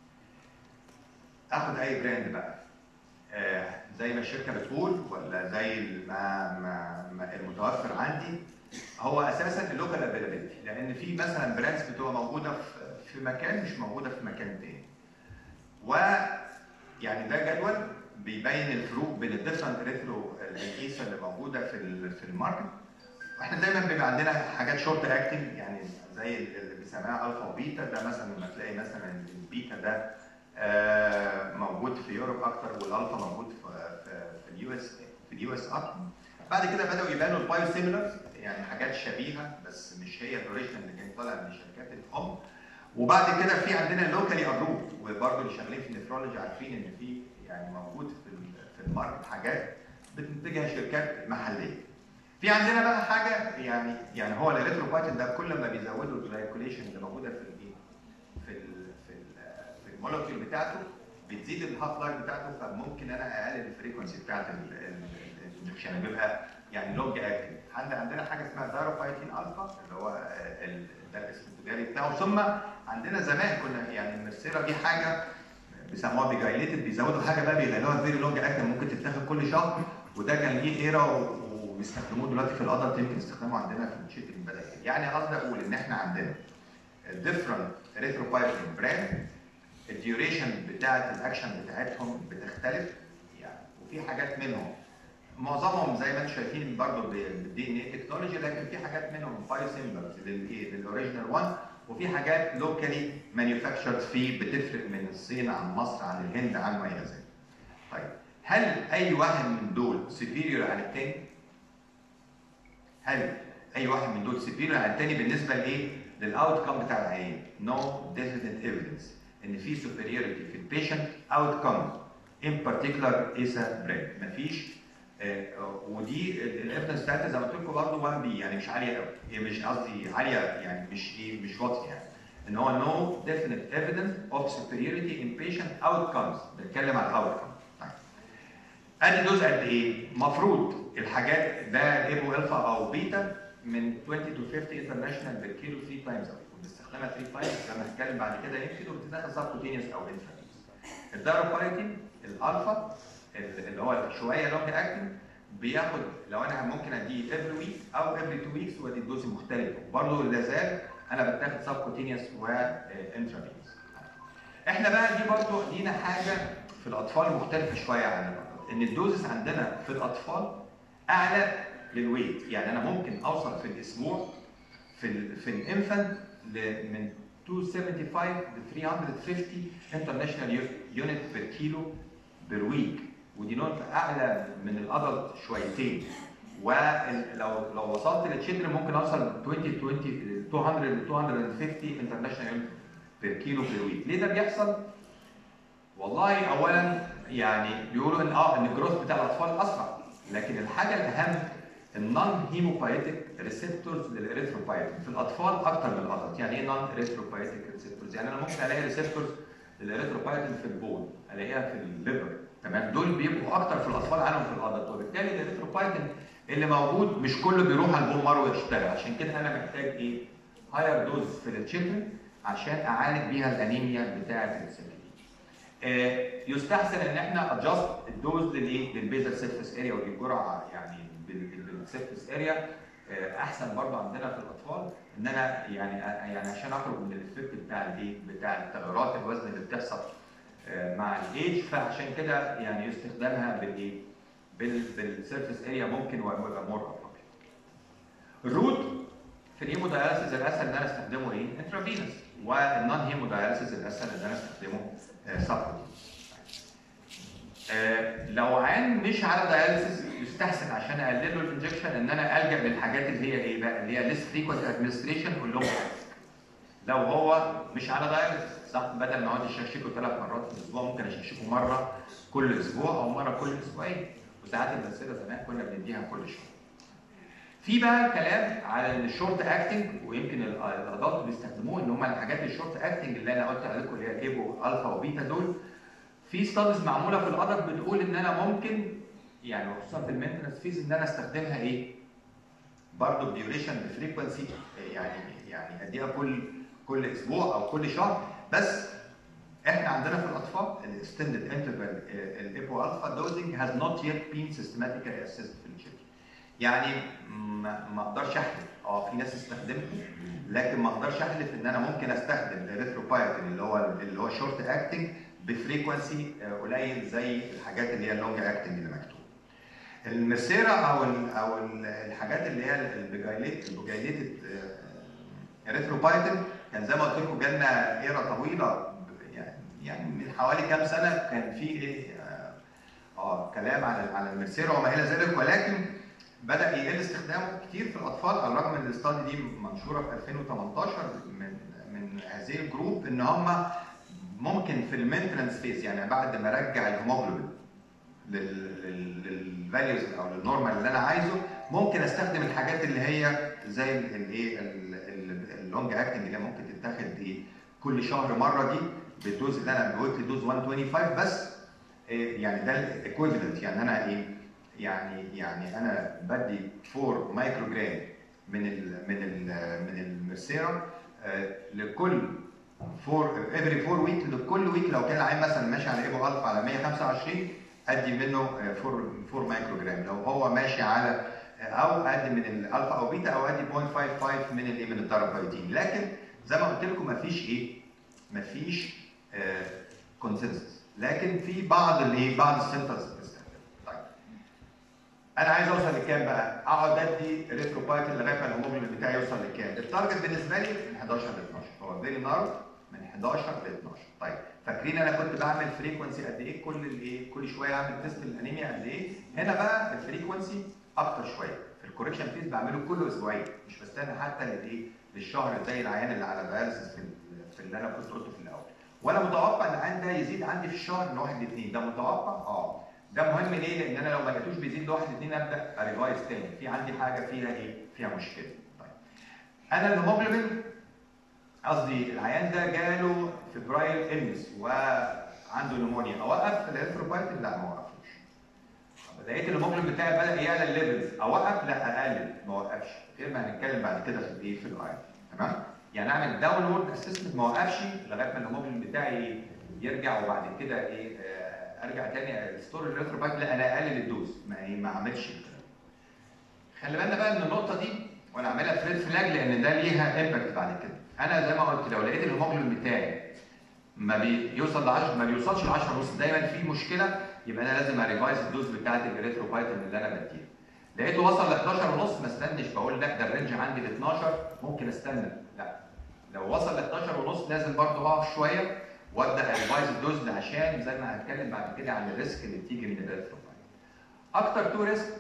[SPEAKER 1] اخد اي براند بقى آه زي ما الشركه بتقول ولا زي ما, ما, ما المتوفر عندي هو اساسا اللوكال افيلابيلتي لان في مثلا براندز بتبقى موجوده في في مكان مش موجوده في مكان تاني و يعني ده جدول بيبين الفروق بين الديفرنت ريترو الكيسه اللي موجوده في ال- في الماركت واحنا دايما بيبقى عندنا حاجات شورت اكتنج يعني زي اللي بيسموها الفا وبيتا ده مثلا لما تلاقي مثلا البيتا ده آه، موجود في يوروب اكتر والالفا موجود في في- في اليو اس في اليو اس اكتر بعد كده بداوا يبانوا البايو سيميلرز يعني حاجات شبيهه بس مش هي الاوريجنال اللي كان طالع من الشركات الام وبعد كده في عندنا لوكالي ابروف وبرضه اللي شغالين في النفرولوجي عارفين ان في يعني موجود في ال- في الماركت حاجات بتنتجها شركات محليه. في عندنا بقى حاجه يعني يعني هو الالكتروبايتين ده كل ما بيزودوا الجلايكوليشن اللي موجوده في الايه؟ في ال في ال في المولكيول بتاعته بتزيد الهاف لايف بتاعته فممكن انا اقلل الفريكونسي بتاعت الانجكشن بيبقى يعني لونج اكتنج عندنا حاجه اسمها داروفايتين الفا اللي هو ده الاسم التجاري بتاعه ثم عندنا زمان كنا يعني المرسيرا دي حاجه بيسموها بيجايليتد بيزودوا حاجه بقى بيخلوها فيري لونج اكتنج ممكن تتاخد كل شهر وده كان ليه ايرا وبيستخدموه دلوقتي في الادلت يمكن استخدامه عندنا في الشيت البدني يعني قصدي اقول ان احنا عندنا different erythropoietin براند الديوريشن بتاعت الاكشن بتاعتهم بتختلف يعني وفي حاجات منهم معظمهم زي ما انتم شايفين برضه بالدي ان اي تكنولوجي لكن في حاجات منهم بايو سيمبلز للايه للاوريجينال 1 وفي حاجات لوكالي مانيفاكتشرد فيه بتفرق من الصين عن مصر عن الهند عن ما الى ذلك. طيب هل اي واحد من دول سوبيريور عن الثاني؟ هل اي واحد من دول سوبيريور عن الثاني بالنسبه لايه؟ للاوت كم بتاع العيان نو ديفينيت ايفيدنس ان في سوبريوريتي في البيشنت اوت كم ان بارتيكولار ايسا بريد مفيش آه ودي الايفيدنس بتاعتها زي ما قلت لكم برضه 1 بي يعني مش عاليه قوي مش قصدي عاليه يعني مش ايه مش واطيه يعني ان هو نو ديفينيت ايفيدنس اوف سوبريوريتي ان بيشنت اوت كمز بنتكلم على الاوت كم طيب ادي دوز قد ايه؟ المفروض الحاجات ده ايبو الفا او بيتا من 20 to 50 انترناشونال بالكيلو 3 تايمز بنستخدمها 3 تايمز لما نتكلم بعد كده يمكن وبتتاخد سبكوتينيوس او انترانيوس الداروبايتين الالفا اللي هو شويه لونج اكتنج بياخد لو انا ممكن اديه افري ويك او افري 2 ويكس ودي الدوز مختلفه برضه لا زال انا بتاخد سبكوتينيوس وانترانيوس احنا بقى دي برضه لينا حاجه في الاطفال مختلفه شويه عن الاطفال ان الدوزز عندنا في الاطفال اعلى للويت يعني انا ممكن اوصل في الاسبوع في ال في الانفانت من 275 ل 350 انترناشونال يونت بير كيلو بير ويك ودي نقطة أعلى من الأدلت شويتين ولو لو وصلت للتشيلدرن ممكن أوصل 20 20 200 ل 250 انترناشونال يونت بير كيلو بير ويك ليه ده بيحصل؟ والله أولا يعني بيقولوا إن اه إن الجروث بتاع الأطفال أسرع لكن الحاجة الأهم النون هيموبايتك ريسبتورز للاريثروبايتين في الاطفال اكتر من الادلت يعني ايه نون اريثروبايتك ريسبتورز يعني انا ممكن الاقي ريسبتورز للاريثروبايتين في البول الاقيها في الليفر تمام دول بيبقوا اكتر في الاطفال عنهم في الادلت وبالتالي الاريثروبايتين اللي موجود مش كله بيروح على البول مره ويشتغل عشان كده انا محتاج ايه هاير دوز في التشيلدرن عشان اعالج بيها الانيميا بتاعه السكين آه يستحسن ان احنا ادجست الدوز للايه للبيزل سيرفيس اريا ودي الجرعه يعني بالسيرفيس اريا احسن برضه عندنا في الاطفال ان انا يعني يعني عشان اخرج من الافكت بتاع الايه بتاع التغيرات الوزن اللي بتحصل مع الايج فعشان كده يعني استخدامها بالايه بالسيرفيس اريا ممكن ويبقى مور ابروبريت الروت في الهيموداياليسيس الاسهل ان انا استخدمه ايه انترافينوس والنون هيموداياليسيس الاسهل ان انا استخدمه سبكوتينوس آه لو عين مش على داياليسيس يستحسن عشان اقلل له الانجكشن ان انا الجا للحاجات اللي هي ايه بقى اللي هي ليس فريكوينت ادمنستريشن واللونج لو هو مش على داياليسيس صح بدل ما اقعد اشكشكه ثلاث مرات في الاسبوع ممكن اشكشكه مره كل اسبوع او مره كل اسبوعين وساعات البنسله زمان كنا بنديها كل شهر. في بقى كلام على الشورت اكتنج ويمكن الادلت بيستخدموه ان هم الحاجات الشورت اكتنج اللي انا قلت لكم اللي هي الايبو الفا وبيتا دول في ستاديز معموله في الادلت بتقول ان انا ممكن يعني وخصوصا في المينتنس فيز ان انا استخدمها ايه؟ برضه بديوريشن بفريكونسي يعني يعني اديها كل كل اسبوع او كل شهر بس احنا عندنا في الاطفال الاكستندد انترفال الايبو الفا دوزنج هاز نوت يet بين سيستماتيكالي اسيست في الشيلدرن يعني ما اقدرش احلف اه في ناس استخدمته لكن ما اقدرش احلف ان انا ممكن استخدم الريثروبايتين اللي هو اللي هو شورت اكتنج بفريكونسي قليل زي الحاجات اللي هي اللونج اكتنج اللي مكتوب. المسيرة او ال او ال الحاجات اللي هي البوجايليتد اريثروبايتين كان زي ما قلت لكم جالنا ايرا طويله يعني يعني من حوالي كام سنه كان في ايه اه كلام على على المسيرة وما الى ذلك ولكن بدا يقل استخدامه كتير في الاطفال على الرغم ان الاستادي دي منشوره في 2018 من من هذه الجروب ان هم ممكن في المينتنس فيز يعني بعد ما ارجع الهيموجلوبين للفاليوز او للنورمال اللي انا عايزه ممكن استخدم الحاجات اللي هي زي الايه اللونج اكتنج اللي ممكن تتاخد ايه كل شهر مره دي بالدوز اللي انا قلت دوز 125 بس إيه يعني ده الايكويفالنت يعني انا ايه يعني يعني انا بدي 4 مايكرو جرام من ال من ال من الميرسيرا آه، لكل 4 افري 4 ويك لكل ويك لو كان العين مثلا ماشي على ايبو الفا على 125 ادي منه آه، 4 4 مايكرو جرام لو هو ماشي على آه، او ادي من الالفا او بيتا او ادي 0.55 من الايه من الدارابايتين لكن زي ما قلت لكم مفيش ايه مفيش كونسنسس لكن في بعض الايه بعض السنترز بتستخدم طيب انا عايز اوصل لكام بقى؟ اقعد ادي ريتروبايتين لغايه ما الهيموجلوبين بتاعي يوصل لكام؟ التارجت بالنسبه لي من 11 ل 12 هو فيري نارو من 11 ل 12 طيب فاكرين انا كنت بعمل فريكونسي قد ايه كل الايه كل شويه اعمل تيست الانيميا قد ايه؟ هنا بقى الفريكونسي اكتر شويه في الكوريكشن فيز بعمله كل اسبوعين مش بستنى حتى للايه للشهر زي العيان اللي على داياليسيس في في اللي انا كنت قلته في الاول وانا متوقع ان العيان ده يزيد عندي في الشهر من 1 ل 2 ده متوقع اه ده مهم ليه؟ لان انا لو ما لقيتوش بيزيد لواحد اثنين ابدا اريفايز تاني في عندي حاجه فيها ايه؟ فيها مشكله. طيب انا الهيموجلوبين قصدي العيان ده جاله فبرايل النس وعنده نمونيا اوقف الانثروبايتين؟ لا ما اوقفوش. طب لقيت الهيموجلوبين بتاعي بدا يعلى الليفلز اوقف؟ لا اقلل ما اوقفش غير ما هنتكلم بعد كده في الايه؟ في الاي تمام؟ يعني اعمل داونورد اسسمنت ما اوقفش لغايه ما الهيموجلوبين بتاعي يرجع وبعد كده ايه آه، ارجع تاني ستور الريتروبايت لا انا اقلل الدوز ما إيه، ما اعملش الكلام خلي بالنا بقى ان النقطه دي وانا اعملها فريد فلاج لان ده ليها امباكت بعد كده انا زي ما قلت لو لقيت الهيموجلوبين بتاعي ما بيوصل ل 10 ما بيوصلش ل 10 ونص دايما في مشكله يبقى انا لازم اريفايز الدوز بتاعت الريتروبايتين اللي انا بديها لقيته وصل ل 11 ونص ما استنش بقول لا ده الرينج عندي ل 12 ممكن استنى لا لو وصل ل 11 ونص لازم برضه اقف شويه وابدا اريفايز الدوز ده عشان زي ما هنتكلم بعد كده عن الريسك اللي بتيجي من الريتروبايت. اكتر تو ريسك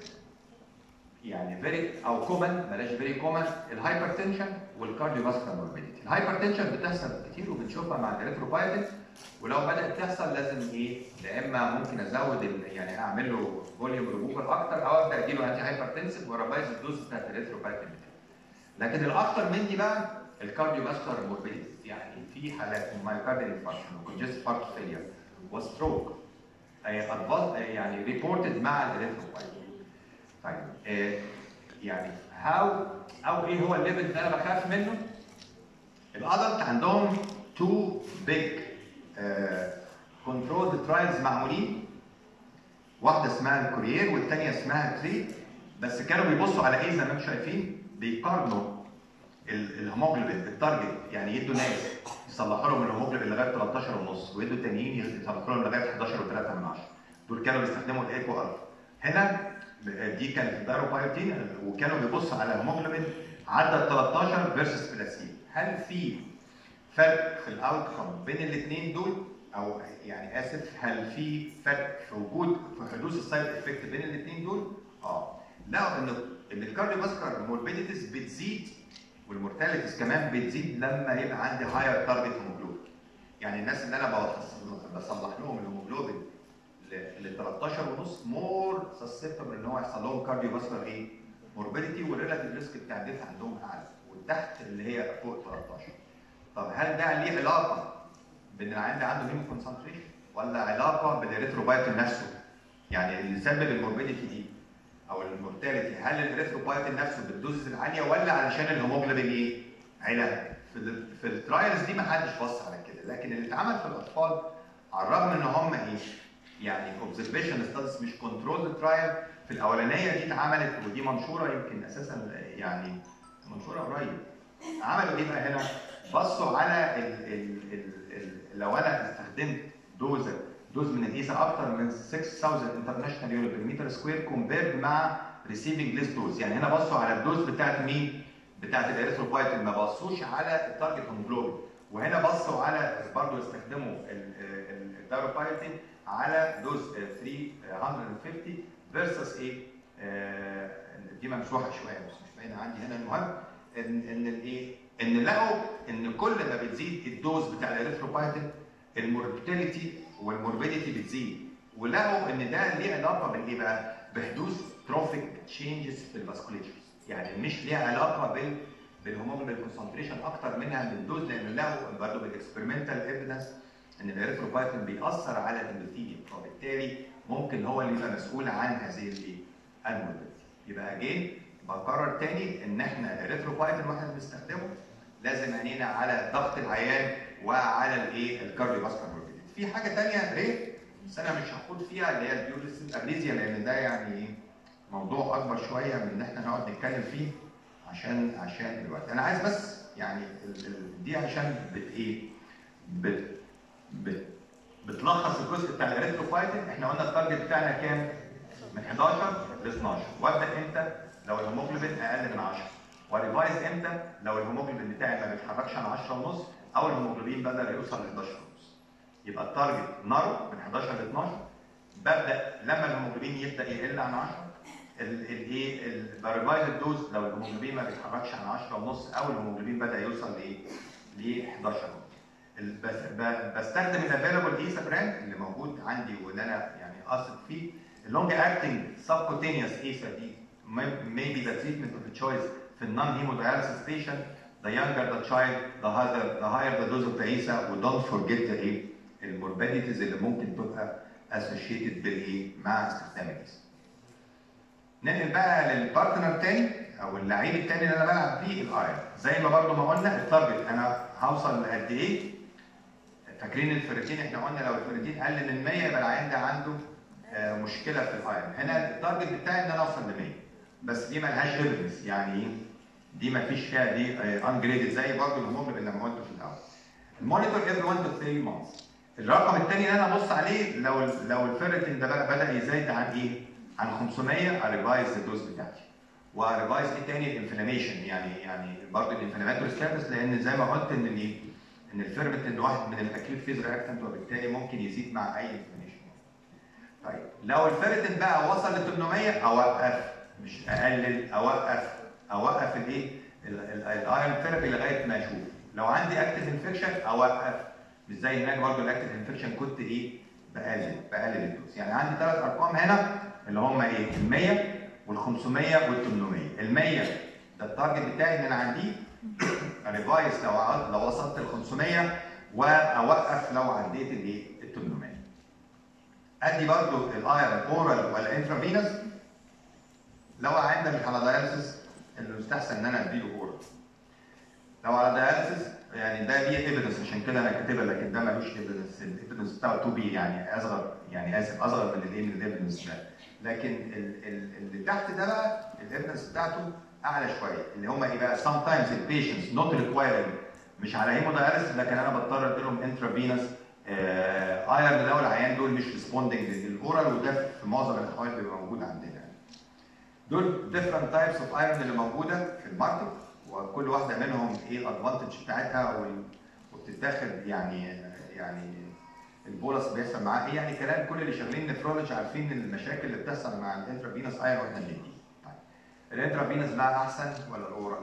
[SPEAKER 1] يعني فيري او كومن بلاش فيري كومن الهايبرتنشن والكارديو فاسكولار موربيديتي. الهايبرتنشن بتحصل كتير وبنشوفها مع الريتروبايتين ولو بدات تحصل لازم ايه يا اما ممكن ازود ال- يعني اعمل له فوليوم ريموفال اكتر او ابدا اديله انتي هايبرتنسيف واريفايز الدوز بتاعت الريتروبايتين بتاعي. لكن الاخطر مني بقى الكارديو فاسكولار موربيديتي يعني في حالات مايوكارديال انفاركشن وكونجست هارت فيلير وستروك يعني ريبورتد مع الريتروبايتين. طيب آه، يعني هاو او ايه هو الليفل اللي انا بخاف منه؟ الادلت عندهم تو بيج كنترول ترايلز معمولين واحده اسمها الكورير والثانيه اسمها تري بس كانوا بيبصوا على ايه زي ما انتم شايفين بيقارنوا ال- الهيموجلوبين التارجت يعني يدوا ناس يصلحوا لهم الهيموجلوبين لغايه 13 ونص ويدوا التانيين يصلحوا لهم لغايه 11 و3 من 10 دول كانوا بيستخدموا الايكو الفا هنا دي كانت الدايروبايوتين وكانوا بيبصوا على الهيموجلوبين عدى ال 13 فيرسس بلاسيبو هل في فرق في الاوتكم بين الاثنين دول او يعني اسف هل في فرق في وجود في حدوث السايد افكت بين الاثنين دول؟ اه لقوا ان ان الكارديو فاسكولار موربيديتيز بتزيد والمورتاليتيز كمان بتزيد لما يبقى عندي هاير تارجت هيموجلوبين يعني الناس اللي انا بوصل- بصلح لهم الهيموجلوبين ل 13 ونص مور سسبتبل ان هو يحصل لهم كارديو فاسكولار ايه؟ موربيديتي والريلاتيف ريسك بتاع الديث عندهم اعلى والتحت اللي هي فوق 13 طب هل ده ليه علاقه بان العيان ده عنده هيمو كونسنتريشن ولا علاقه بالريتروبايتين نفسه؟ يعني اللي سبب الموربيديتي دي او المورتاليتي هل الريتروبايتين نفسه بالدوزز العاليه ولا علشان الهيموجلوبين ايه؟ علا في ال في الترايلز دي ما حدش بص على كده لكن اللي اتعمل في الاطفال على الرغم ان هم ايه؟ يعني اوبزرفيشن ستاديز مش كنترول ترايل في الاولانيه دي اتعملت ودي منشوره يمكن اساسا يعني منشوره قريب عملوا ايه بقى هنا؟ بصوا على ال ال ال ال لو انا استخدمت دوز دوز من الايسا اكتر من 6000 انترناشونال يونت بالمتر سكوير كومبيرد مع ريسيفنج ليست دوز يعني هنا بصوا على الدوز بتاعت مين؟ بتاعت الاريثروبايتين ما بصوش على التارجت هيموجلوبين وهنا بصوا على برضه استخدموا الداروبايتين على دوز 350 فيرسس ايه؟ آه، دي ممسوحه شويه بس مش باينه عندي هنا المهم ان ان الايه؟ ان لقوا ان كل ما بتزيد الدوز بتاع الاريثروبايتين الموربيديتي والموربيديتي بتزيد ولقوا ان ده ليه علاقه بالايه بقى؟ بحدوث تروفيك تشينجز في الفاسكوليتشرز يعني مش ليه علاقه بال بالهيموجلوبين كونسنتريشن اكتر منها من الدوز لان لقوا برضه بالاكسبيرمنتال ايفيدنس ان الاريثروبايتين بيأثر على الابيثيليوم وبالتالي ممكن هو اللي يبقى مسؤول عن هذه الايه؟ الموربيديتي يبقى اجين بكرر تاني ان احنا الاريثروبايتين واحنا بنستخدمه لازم عينينا على ضغط العيان وعلى الايه؟ الكارديو فاسكولار موربيديتي في حاجه ثانيه ريت بس انا مش هخوض فيها اللي هي البيوليسيس ابليزيا لان ده يعني موضوع اكبر شويه من ان احنا نقعد نتكلم فيه عشان عشان دلوقتي انا عايز بس يعني ال- ال- دي عشان بت ايه بت بت بتلخص الجزء بتاع الاريثروفايتين احنا قلنا التارجت بتاعنا كام؟ من 11 ل 12 وابدا امتى؟ لو الهيموجلوبين اقل من 10 وريفايز امتى؟ لو الهيموجلوبين بتاعي ما بيتحركش عن 10 ونص او الهيموجلوبين بدا يوصل ل 11 ونص يبقى التارجت نارو من 11 ل 12 ببدا لما الهيموجلوبين يبدا يقل عن 10 الايه الريفايز الدوز لو الهيموجلوبين ما بيتحركش عن 10 ونص او الهيموجلوبين بدا يوصل لايه؟ ل 11 ونص ال- بس- ب- بستخدم الافيلابل ايسا براند اللي موجود عندي واللي انا يعني اثق فيه اللونج اكتنج سبكوتينيوس ايسا دي maybe the treatment of the choice في النون hemodialysis patient the younger the child the higher the higher the dose of the ايسا و don't forget the ايه الموربيديتيز اللي ممكن تبقى associated بالايه مع استخدام الايسا ننقل بقى للبارتنر تاني او اللعيب التاني اللي انا بلعب بيه الايرون زي ما برضو ما قلنا التارجت انا هوصل لقد ايه فاكرين الفريتين احنا قلنا لو الفريتين قل من 100 يبقى العيان ده عنده آه، مشكله في الايرون هنا التارجت بتاعي ان انا اوصل ل 100 بس دي ملهاش ايفيدنس يعني ايه دي ما فيش فيها دي انجريدد زي برضو الهيموجلوبين لما قلته في الاول المونيتور افري 1 تو 3 مانثs الرقم الثاني اللي انا ابص عليه لو لو الفيرتين ده بقى بدا يزيد عن ايه؟ عن 500 اريفايز الدوز بتاعتي وريفايز ايه تاني الانفلاميشن يعني يعني برضه الانفلاماتوري ستاتس لان زي ما قلت ان ال- ان الفيرمنت واحد من الاكيوت فيز رياكتنت وبالتالي ممكن يزيد مع اي انفلاميشن. طيب لو الفيرتين بقى وصل ل 800 اوقف مش اقلل اوقف اوقف الايه؟ الايرون ثيرابي لغايه ما اشوف لو عندي اكتف انفكشن اوقف مش زي هناك برضه الاكتف انفكشن كنت ايه؟ بقلل بقلل الدوز يعني عندي ثلاث ارقام هنا اللي هم ايه؟ ال 100 وال 500 وال 800 ال 100 ده التارجت بتاعي ان انا عندي ريفايز لو عد- لو وصلت ل 500 واوقف لو عديت الايه؟ ال 800 ادي برضو الايرون اورال ولا انترافينوس لو عندنا مش على داياليسيس اللي يستحسن ان انا اديله اورال لو على داياليسيس يعني ده ليه ايفيدنس عشان كده انا كاتبها لكن ده ملوش ايفيدنس الايفيدنس بتاعه 2 بي يعني اصغر يعني اسف اصغر من الايه من الايفيدنس ده لكن ال- ال- اللي تحت ده بقى الايفيدنس بتاعته اعلى شويه اللي هم ايه بقى sometimes البيشنتس نوت ريكوايرنج مش على هيموداياليسيس لكن انا بضطر اديلهم انترافينوس ايرن لو العيان دول مش ريسبوندنج للاورال وده في معظم الاحوال بيبقى موجود عندنا يعني. دول different types of iron اللي موجوده في الماركت وكل واحده منهم ايه الادفانتج بتاعتها وال- وبتتاخد يعني يعني البولس بيحصل معاه ايه يعني كلام كل اللي شغالين نفرولوجي عارفين المشاكل اللي بتحصل مع الانترافينوس ايرون واحنا بنديه. طيب الانترافينوس بقى احسن ولا الاورال؟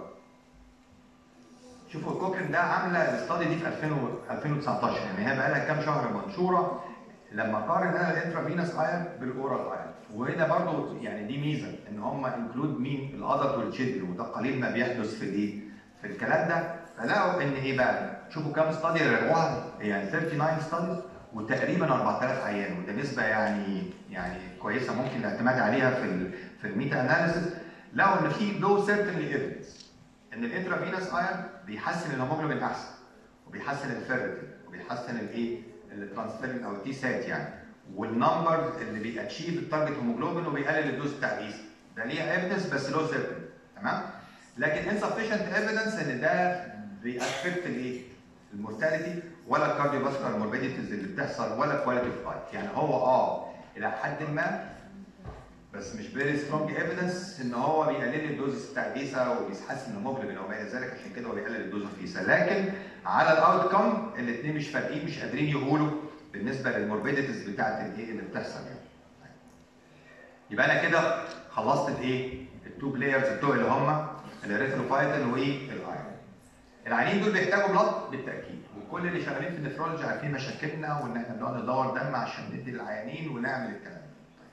[SPEAKER 1] شوفوا كوكرين ده عامله الاستادي دي في 2000 و- 2019 يعني هي بقى لها كام شهر منشوره لما قارن انا الانترافينوس ايرون بالاورال ايرون وهنا برضو يعني دي ميزه ان هم انكلود مين الادلت والتشيلدرن وده قليل ما بيحدث في الايه في الكلام ده فلقوا ان ايه بقى شوفوا كام ستادي راجعوها يعني 39 ستاديز وتقريبا 4000 عيان وده نسبه يعني يعني كويسه ممكن الاعتماد عليها في ال في الميتا اناليسيس لقوا ان في لو سيرتنلي ايفيدنس ان الانترافينوس ايرون بيحسن الهيموجلوبين احسن وبيحسن الفيرتين وبيحسن الايه الترانسفيرين او التي سات يعني والنمبر اللي بياتشيف التارجت هيموجلوبين وبيقلل الدوز بتاع الايس ده ليها ايفيدنس بس لو سيرتن تمام لكن انسفشنت ايفيدنس ان ده بيأفكت الايه المورتاليتي ولا الكارديو فاسكولار موربيديتيز اللي بتحصل ولا كواليتي اوف لايف يعني هو اه الى حد ما بس مش فيري سترونج ايفيدنس ان هو بيقلل الدوز بتاع الايسا وبيحسن الهيموجلوبين وما الى ذلك عشان كده هو بيقلل الدوز في الايسا لكن على الاوت كم الاثنين مش فارقين مش قادرين يقولوا بالنسبه للموربيديتيز بتاعت الايه اللي بتحصل يعني. يبقى انا كده خلصت الايه؟ التو بلايرز بتوع اللي هم الاريثروفايتين والايرون. العيانين دول بيحتاجوا بلاد بالتاكيد وكل اللي شغالين في النفرولوجي عارفين مشاكلنا وان احنا بنقعد ندور دم عشان ندي للعيانين ونعمل الكلام ده.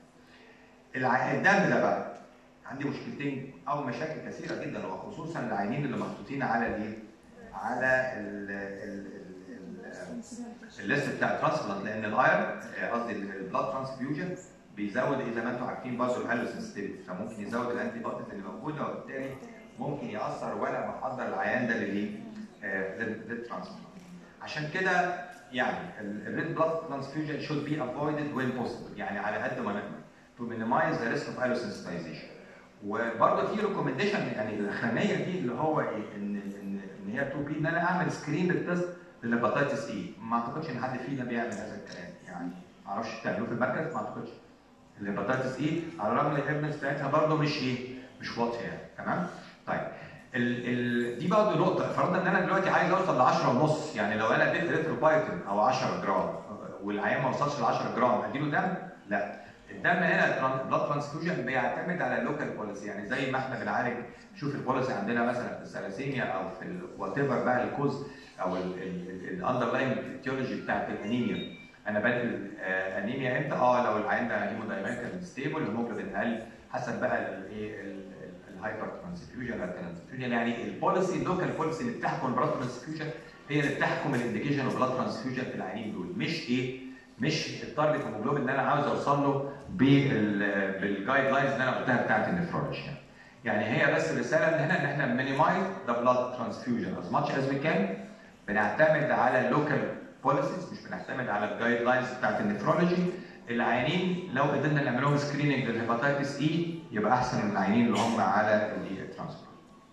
[SPEAKER 1] الع- الدم ده بقى عندي مشكلتين او مشاكل كثيره جدا وخصوصا العيانين اللي محطوطين على الايه؟ على ال ال ال الليست بتاع الترانسبلانت لان الايرون قصدي البلاد ترانسفيوجن بيزود اذا ما انتم عارفين برضه الهالوسنسيتيفيتي فممكن يزود الانتي بوديز اللي موجوده وبالتالي ممكن ياثر وانا بحضر العيان ده للايه؟ للترانسبلانت عشان كده يعني الريد بلاد ترانسفيوجن should be avoided when possible يعني على قد ما نقدر to minimize the risk of allosensitization وبرضه في ريكومنديشن يعني الاخرانيه دي اللي هو ايه ان ان ان هي 2 بي ان انا اعمل سكرين للتست للهيباتيتس اي ما اعتقدش ان حد فينا بيعمل هذا الكلام يعني ما اعرفش بتعملوه في المركز ما اعتقدش الهيباتيتس اي على الرغم ان الايفيدنس بتاعتها برضه مش ايه مش واضحه يعني تمام طيب ال ال دي برضه نقطه فرضنا ان انا دلوقتي عايز اوصل ل 10 ونص يعني لو انا اديت ريتروبايتين او 10 جرام والعيان ما وصلش ل 10 جرام اديله دم لا الدم هنا البلاد ترانسفيوجن بيعتمد على اللوكال بوليسي يعني زي ما احنا بنعالج شوف البوليسي عندنا مثلا في الثلاسيميا او في وات ايفر بقى الكوز او الاندرلاين ايتيولوجي بتاعت الانيميا انا بدل آه انيميا امتى؟ اه لو العيان ده هيمودايناميكال ستيبل هيموجلوبين اقل حسب بقى الايه الهايبر ترانسفيوجن ترانسفيوجن يعني البوليسي اللوكال بوليسي اللي بتحكم البلاد ترانسفيوجن هي اللي بتحكم الانديكيشن اوف بلاد ترانسفيوجن في العيانين دول مش ايه مش التارجت هيموجلوبين اللي انا عاوز اوصل له بالجايد لاينز اللي انا قلتها بتاعت النفرولوجي يعني هي بس الرساله من هنا ان احنا مينيمايز ذا بلاد ترانسفيوجن از ماتش از وي كان بنعتمد على اللوكال بوليسيز مش بنعتمد على الجايد لاينز بتاعت النفرولوجي العيانين لو قدرنا نعمل لهم سكريننج للهيباتيتس اي يبقى احسن من العيانين اللي هم على الترانسبلانت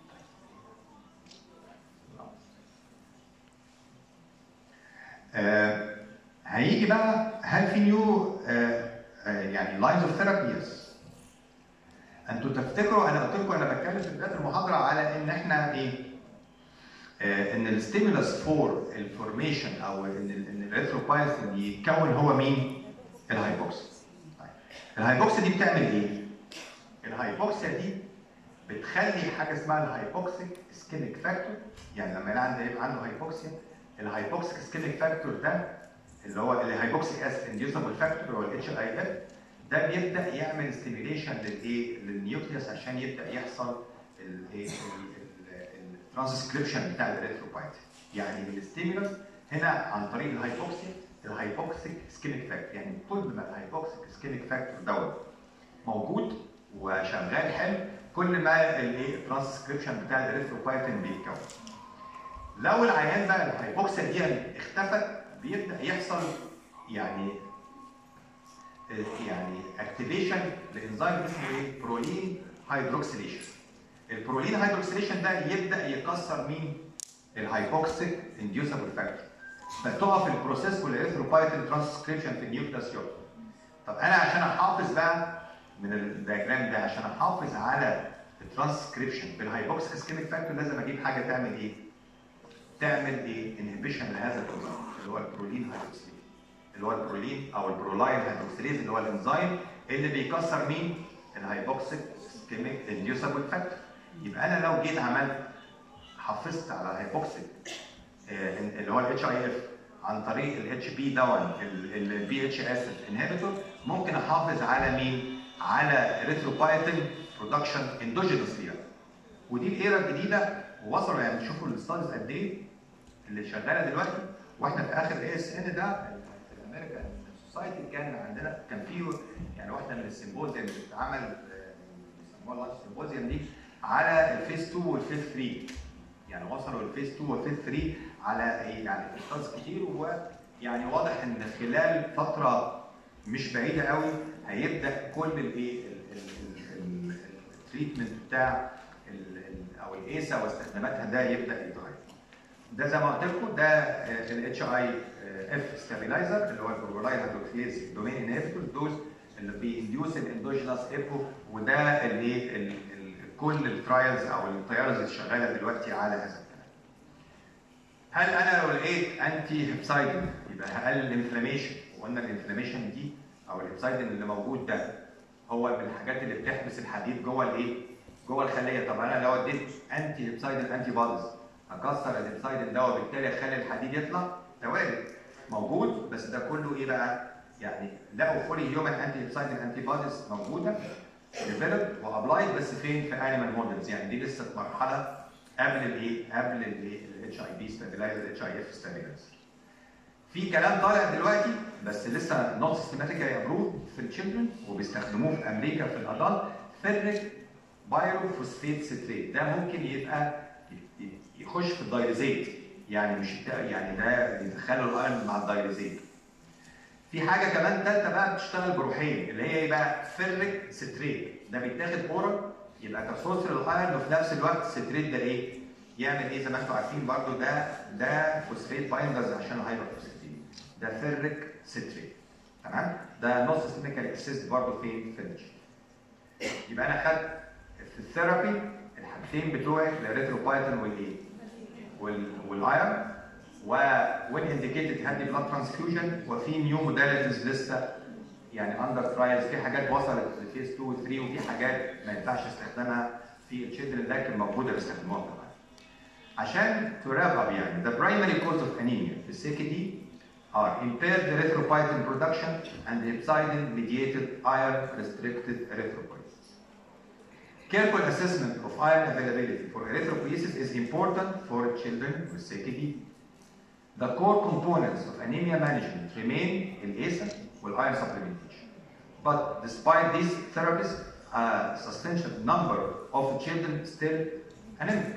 [SPEAKER 1] آه هيجي بقى هل في نيو آه آه يعني لاينز اوف ثيرابي يس انتوا تفتكروا انا قلت لكم انا بتكلم في بدايه المحاضره على ان احنا ايه آه ان الستيمولس فور الفورميشن او ان ان الريتروبايثين يتكون هو مين؟ الهايبوكسيا طيب. الهايبوكسيا دي بتعمل ايه؟ الهايبوكسيا دي بتخلي حاجه اسمها الهايبوكسيك اسكيميك فاكتور يعني لما العيان يبقى عنده هايبوكسيا الهايبوكسيك اسكيميك فاكتور ده اللي هو الهايبوكسيك اسيد انديوسبل فاكتور اللي هو الاتش اي اف ده بيبدا يعمل ستيميليشن للايه للنيوكليوس عشان يبدا يحصل الايه الترانسكريبشن بتاع الريتروبايت يعني الستيمولس هنا عن طريق الهايبوكسيا الهايبوكسيك سكيميك فاكتور يعني طول ما الهايبوكسيك سكيميك فاكتور دوت موجود وشغال حلو كل ما الايه الترانسكريبشن بتاع الريتروبايتين بيتكون لو العيان بقى الهايبوكسيا دي اختفت بيبدا يحصل يعني يعني اكتيفيشن لانزيم اسمه ايه؟ برولين هيدروكسيليشن. البرولين هيدروكسيليشن ده يبدا يكسر مين؟ الهايبوكسيك انديوسبل فاكتور. فتقف البروسيس والاريثروبايتين ترانسكريبشن في النيوكلاس يقف. طب انا عشان احافظ بقى من الدياجرام ده عشان احافظ على الترانسكريبشن بالهايبوكسيك اسكيميك فاكتور لازم اجيب حاجه تعمل ايه؟ تعمل ايه؟ انهبيشن لهذا الانزيم اللي هو البرولين هيدروكسيليز اللي هو البرولين او البرولاين هيدروكسيليز اللي هو الانزيم اللي بيكسر مين؟ الهايبوكسيك اسكيميك انديوسبل فاكتور يبقى انا لو جيت عملت حافظت على الهايبوكسيك اللي هو الاتش اي اف عن طريق الاتش بي دون البي اتش اسيد انهبيتور ممكن احافظ على مين؟ على ريتروبايتين برودكشن اندوجينوسلي ودي الايرا الجديده ووصلوا يعني شوفوا الستاديز قد ايه اللي شغاله دلوقتي واحنا في اخر اي اس ان ده في الامريكان سوسايتي كان عندنا كان فيه يعني واحده من السيمبوزيوم اللي اتعمل بيسموها اللانش سيمبوزيوم دي على الفيس 2 والفيس 3 يعني وصلوا الفيس 2 والفيس 3 على يعني ستادز كتير ويعني واضح ان خلال فتره مش بعيده قوي هيبدا كل الايه التريتمنت بتاع او الايسا واستخداماتها ده يبدا يتغير. ده زي ما قلت لكم ده الاتش اي اف ستابلايزر اللي هو البرولاين هيدروكسيليز دومين انهبيتور دوز اللي بينديوس الاندوجينوس ايبو وده اللي كل الترايلز او التيارز اللي شغاله دلوقتي على هذا الكلام. هل انا لو لقيت انتي هيبسايدين يبقى هقلل الانفلاميشن وقلنا الانفلاميشن دي او الهيبسايدين اللي موجود ده هو من الحاجات اللي بتحبس الحديد جوه الايه؟ جوه الخليه طب انا لو اديت انتي هيبسايدين انتي بوديز هكسر الهيبسايدين ده وبالتالي اخلي الحديد يطلع ده وارد موجود بس ده كله ايه بقى؟ يعني لقوا فولي هيومن انتي هيبسايدين انتي بوديز موجوده ديفلوب وابلايد بس فين في انيمال مودلز يعني دي لسه في مرحله قبل الايه؟ قبل الاتش اي بي ستابلايزر الاتش اي اف ستابلايزر في كلام طالع دلوقتي بس لسه نوت سيستماتيكالي ابروف في التشيلدرن وبيستخدموه في امريكا في الادلت فيريك بايروفوسفيت ستريت ده ممكن يبقى يخش في الدايليزيت يعني مش يعني ده بيدخلوا الايرون مع الدايليزيت في حاجه كمان ثالثه بقى بتشتغل بروحين اللي هي ايه بقى فيريك ستريت ده بيتاخد اورال يبقى كسورس للايرون وفي نفس الوقت الستريت ده ايه؟ يعمل ايه زي ما انتم عارفين برضو ده ده فوسفيت بايندرز عشان الهايبر فوسفاتين ده فيريك ستريت تمام؟ ده نص سيستميكال اسيست برضو فين؟ في الجين يبقى انا خدت في الثيرابي الحاجتين بتوعي الاريثروبايتين والايه؟ والايرون وين انديكيتد هدي بلاد ترانسفيوجن وفي نيو موداليتيز لسه يعني اندر ترايلز في حاجات وصلت لفيز 2 و 3 وفي حاجات ما ينفعش استخدامها في الشيدرن لكن موجوده بيستخدموها طبعا. عشان to wrap up يعني the primary cause of anemia في السكه دي are impaired erythropoietin production and hepcidin mediated iron restricted erythropoiesis. Careful assessment of iron availability for erythropoiesis is important for children with CKD. The core components of anemia management remain الASA والiron supplementation. But despite these therapies, a substantial number of children still anemic.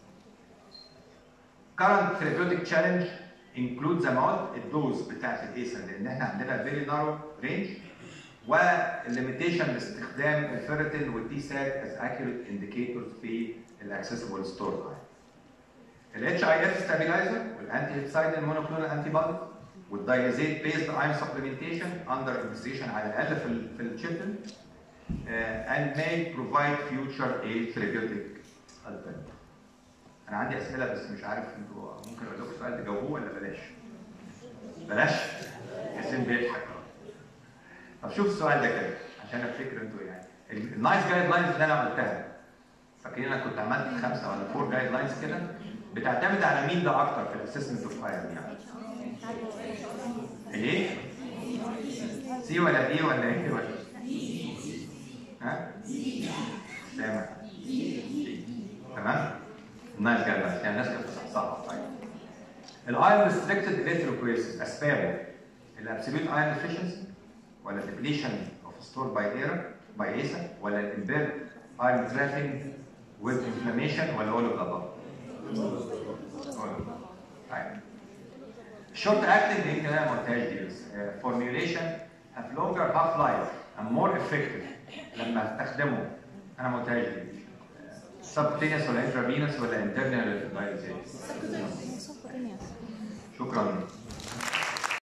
[SPEAKER 1] Current therapeutic challenge includes amount الدوز بتاعت الASA لان احنا عندنا very narrow range والليميتيشن لاستخدام الفيرتين والتي سات as accurate indicators في الاكسسبل ستور الاتش اي اف ستابيلايزر والانتي هيبسايدين مونوكلونال انتي بودي والدايزيت بيست ايرون سبلمنتيشن اندر انفستيشن على الاقل في ال في الشيلدرن and may provide future a therapeutic alternative. انا عندي اسئله بس مش عارف انتوا ممكن اقول لكم سؤال تجاوبوه ولا بلاش؟ بلاش؟ حسين بيضحك طب شوف السؤال ده كده عشان افتكر انتوا يعني النايس جايد لاينز اللي انا قلتها فاكرين انا كنت عملت خمسه ولا فور جايد لاينز كده بتعتمد على مين ده اكتر في الاسسمنت اوف ايرون يعني؟ ايه؟ سي ولا دي ولا ايه ولا ها؟ سامع تمام؟ نايس جايد لاينز يعني الناس كانت بتصحصحها طيب الايرون ريستريكتد الكتروبويسيس اسبابه الابسوليوت ايرون ديفيشنسي ولا depletion of stored by air by ASA ولا impaired iron trapping with inflammation ولا all of the above؟ all of the above. طيب. Short acting يمكن انا ما قلتهاش دي بس uh, formulation have longer half life and more effective لما استخدمه انا ما قلتهاش دي subcutaneous ولا intravenous ولا internal ولا شكرا